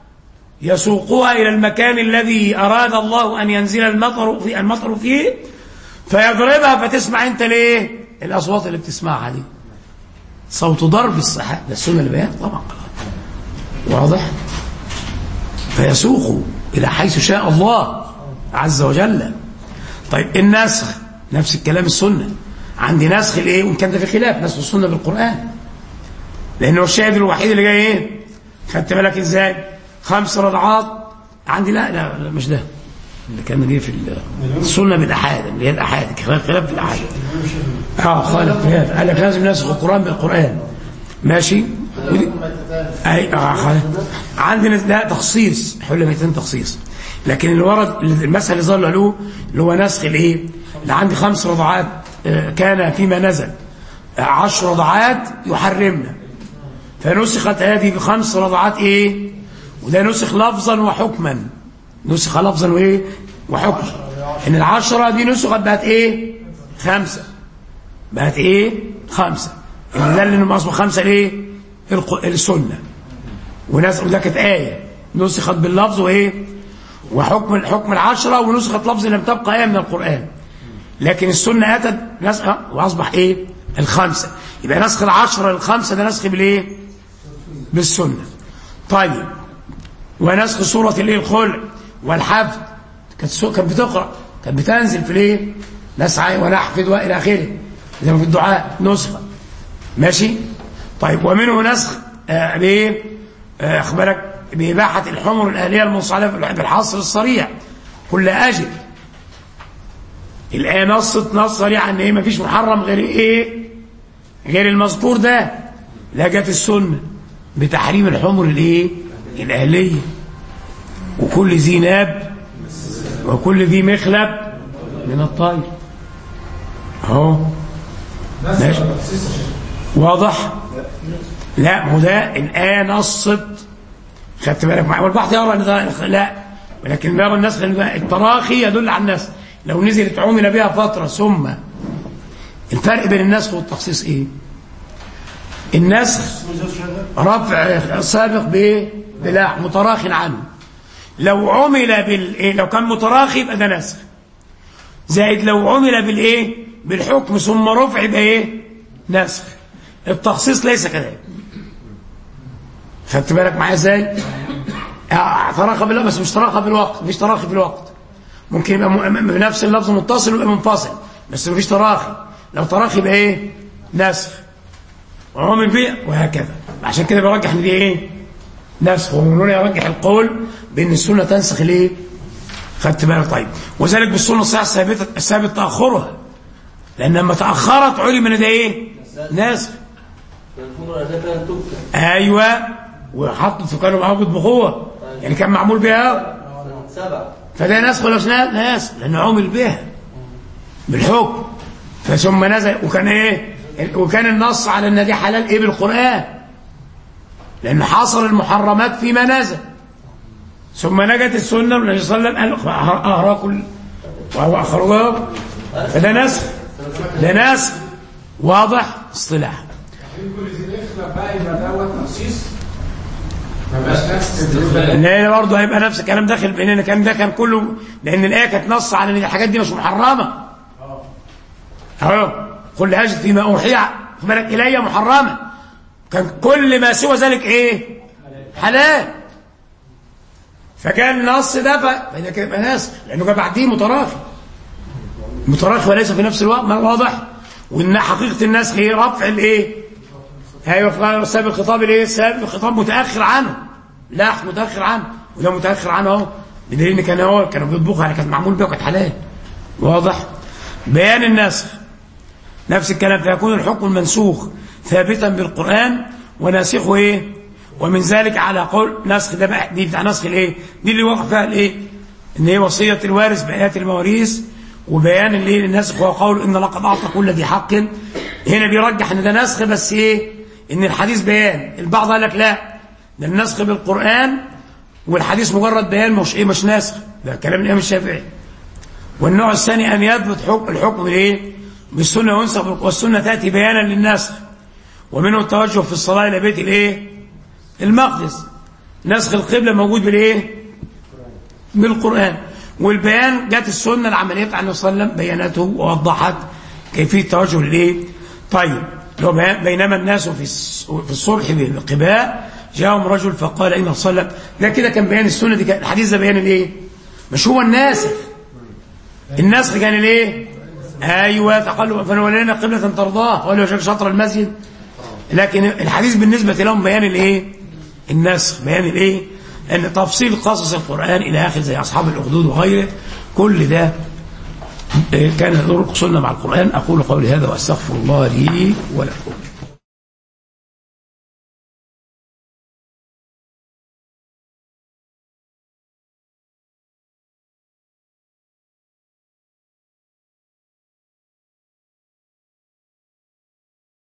S2: يسوقها إلى المكان الذي أراد الله أن ينزل المطر في المطر فيه فيضربها فتسمع أنت ليه الأصوات اللي بتسمعها دي صوت ضرب السحاب ده السنة البيان طبعا واضح فيسوق إلى حيث شاء الله عز وجل طيب النسخ نفس الكلام السنة عندي نسخ الايه وان كان ده في خلاف نسخ السنة بالقرآن لأنه الشاهد الوحيد اللي جاي ايه خدت بالك ازاي خمس رضعات عندي لا لا, لا مش ده اللي كان جه في السنة بالأحاد اللي هي الأحاد خلاف خلاف في الأحاد اه خالف خلاف قال لك لازم نسخ القرآن بالقرآن ماشي ودي- اي اه خالف عندنا لا تخصيص حل ميتين تخصيص لكن اللي ورد المسألة اللي ظل له اللي هو نسخ الايه اللي عندي خمس رضعات آه، كان فيما نزل آه، عشر رضعات يحرمنا فنسخت هذه بخمس رضعات ايه وده نسخ لفظا وحكما نسخ لفظا وايه وحكما ان العشرة دي نسخت بقت ايه خمسة بقت ايه خمسة ان ده اللي اصبح خمسة ليه الق- السنة وناس وده كانت آية نسخت باللفظ وايه وحكم الحكم العشرة ونسخت لفظ لم تبقى آية من القرآن لكن السنة أتت نسخة وأصبح إيه الخمسة يبقى نسخ العشرة للخمسة ده نسخ بالإيه بالسنة طيب ونسخ سورة الإيه الخلع والحفظ كانت سو- كانت بتقرا كانت بتنزل في الايه نسعى ونحفظ والى اخره زي ما في الدعاء نسخه ماشي طيب ومنه نسخ آه بايه آه، اخبرك باباحه الحمر الاهليه المنصعده بالحصر الصريح كل اجل الايه نصت نص صريح ان ايه مفيش محرم غير ايه غير المذكور ده لا جت السنه بتحريم الحمر الايه الاهليه وكل ذي ناب وكل ذي مخلب من الطير اهو ماشي واضح لا ما هو ده الآية نصت خدت بالك معايا والبحث يرى ان ده لا ولكن باب النسخ التراخي يدل على النسخ لو نزلت عمل بها فترة ثم الفرق بين النسخ والتخصيص ايه النسخ رفع سابق بايه بلا متراخ عنه لو عمل بال إيه؟ لو كان متراخي يبقى ده نسخ زائد لو عمل بالايه بالحكم ثم رفع يبقى ايه نسخ التخصيص ليس كذلك خدت بالك معايا ازاي آه، تراخى بالله بس مش تراخى بالوقت مفيش تراخي في الوقت ممكن يبقى م- م- بنفس اللفظ متصل ويبقى منفصل بس مفيش تراخي لو تراخي يبقى ايه نسخ وعمل بيه وهكذا عشان كده برجح ان دي ايه نسخ ومن هنا يرجح القول بان السنه تنسخ الايه خدت بالك طيب وذلك بالسنه الصحيحه الثابته الثابت تاخرها لان لما تاخرت علم ان ده ايه ناسخ
S5: الحمر أساسا تبكى
S2: ايوه وحطوا في كانوا معاه بقوه يعني كان معمول بها
S5: سنة سبعة
S2: فده نسخ ولا مش ناسخ لانه عمل بها بالحكم فثم نزل وكان ايه وكان النص على ان دي حلال ايه بالقران لان حصر المحرمات فيما نزل ثم نجت السنه والنبي صلى الله عليه وسلم قال اهراكوا ال- وهو اخرجه فده نسخ ده نسخ واضح اصطلاح
S3: كل ذي يخلق بقى يبقى دوت تخصيص ما بقاش نفس
S2: لا برضه هيبقى نفس الكلام داخل بيننا الكلام ده كان كله لان الايه كانت نص على ان الحاجات دي مش محرمه اهو قل اجد فيما اوحي خد بالك الي محرمه كان كل ما سوى ذلك ايه حلال فكان النص ده ف- فده كده يبقى ناسخ لانه جه بعديه متراخي متراخي وليس في نفس الوقت ما واضح وان حقيقه النسخ هي رفع الايه ايوه سابق الخطاب الايه سابق الخطاب متاخر عنه لاح متاخر عنه وده متاخر عنه اهو بدليل ان كان هو كانوا بيطبخوا يعني كانت معمول بيها وكانت حلال واضح بيان النسخ نفس الكلام فيكون الحكم المنسوخ ثابتا بالقران وناسخه ايه ومن ذلك على قول نسخ ده بقى دي بتاع نسخ الايه دي اللي وقف فيها الايه ان هي وصيه الوارث بايات المواريث وبيان الايه النسخ هو قول ان لقد اعطى كل ذي حق هنا بيرجح ان ده نسخ بس ايه ان الحديث بيان البعض قال لك لا ده النسخ بالقران والحديث مجرد بيان مش ايه مش ناسخ ده كلام الامام الشافعي والنوع الثاني ان يثبت حكم الحكم بالايه بالسنه وينسخ بالق- والسنه تاتي بيانا للنسخ ومنه التوجه في الصلاه الى بيت الايه المقدس نسخ القبله موجود بالايه بالقران والبيان جت السنه العمليه بتاع النبي صلى الله عليه وسلم بيانته ووضحت كيفيه التوجه للايه طيب لو بيان- بينما الناس في الص- في الصلح بقباء جاءهم رجل فقال ان صلى الله عليه وسلم ده كده كان بيان السنه دي كان الحديث ده بيان الايه مش هو الناسخ النسخ كان الايه ايوه تقلب فنولينا قبله ترضاه ولو شاف شطر المسجد لكن الحديث بالنسبه لهم بيان الايه النسخ بيان الايه ان تفصيل قصص القران الى اخر زي اصحاب الاخدود وغيره كل ده آه، كان يدور سنه مع القران اقول قولي هذا واستغفر الله لي ولكم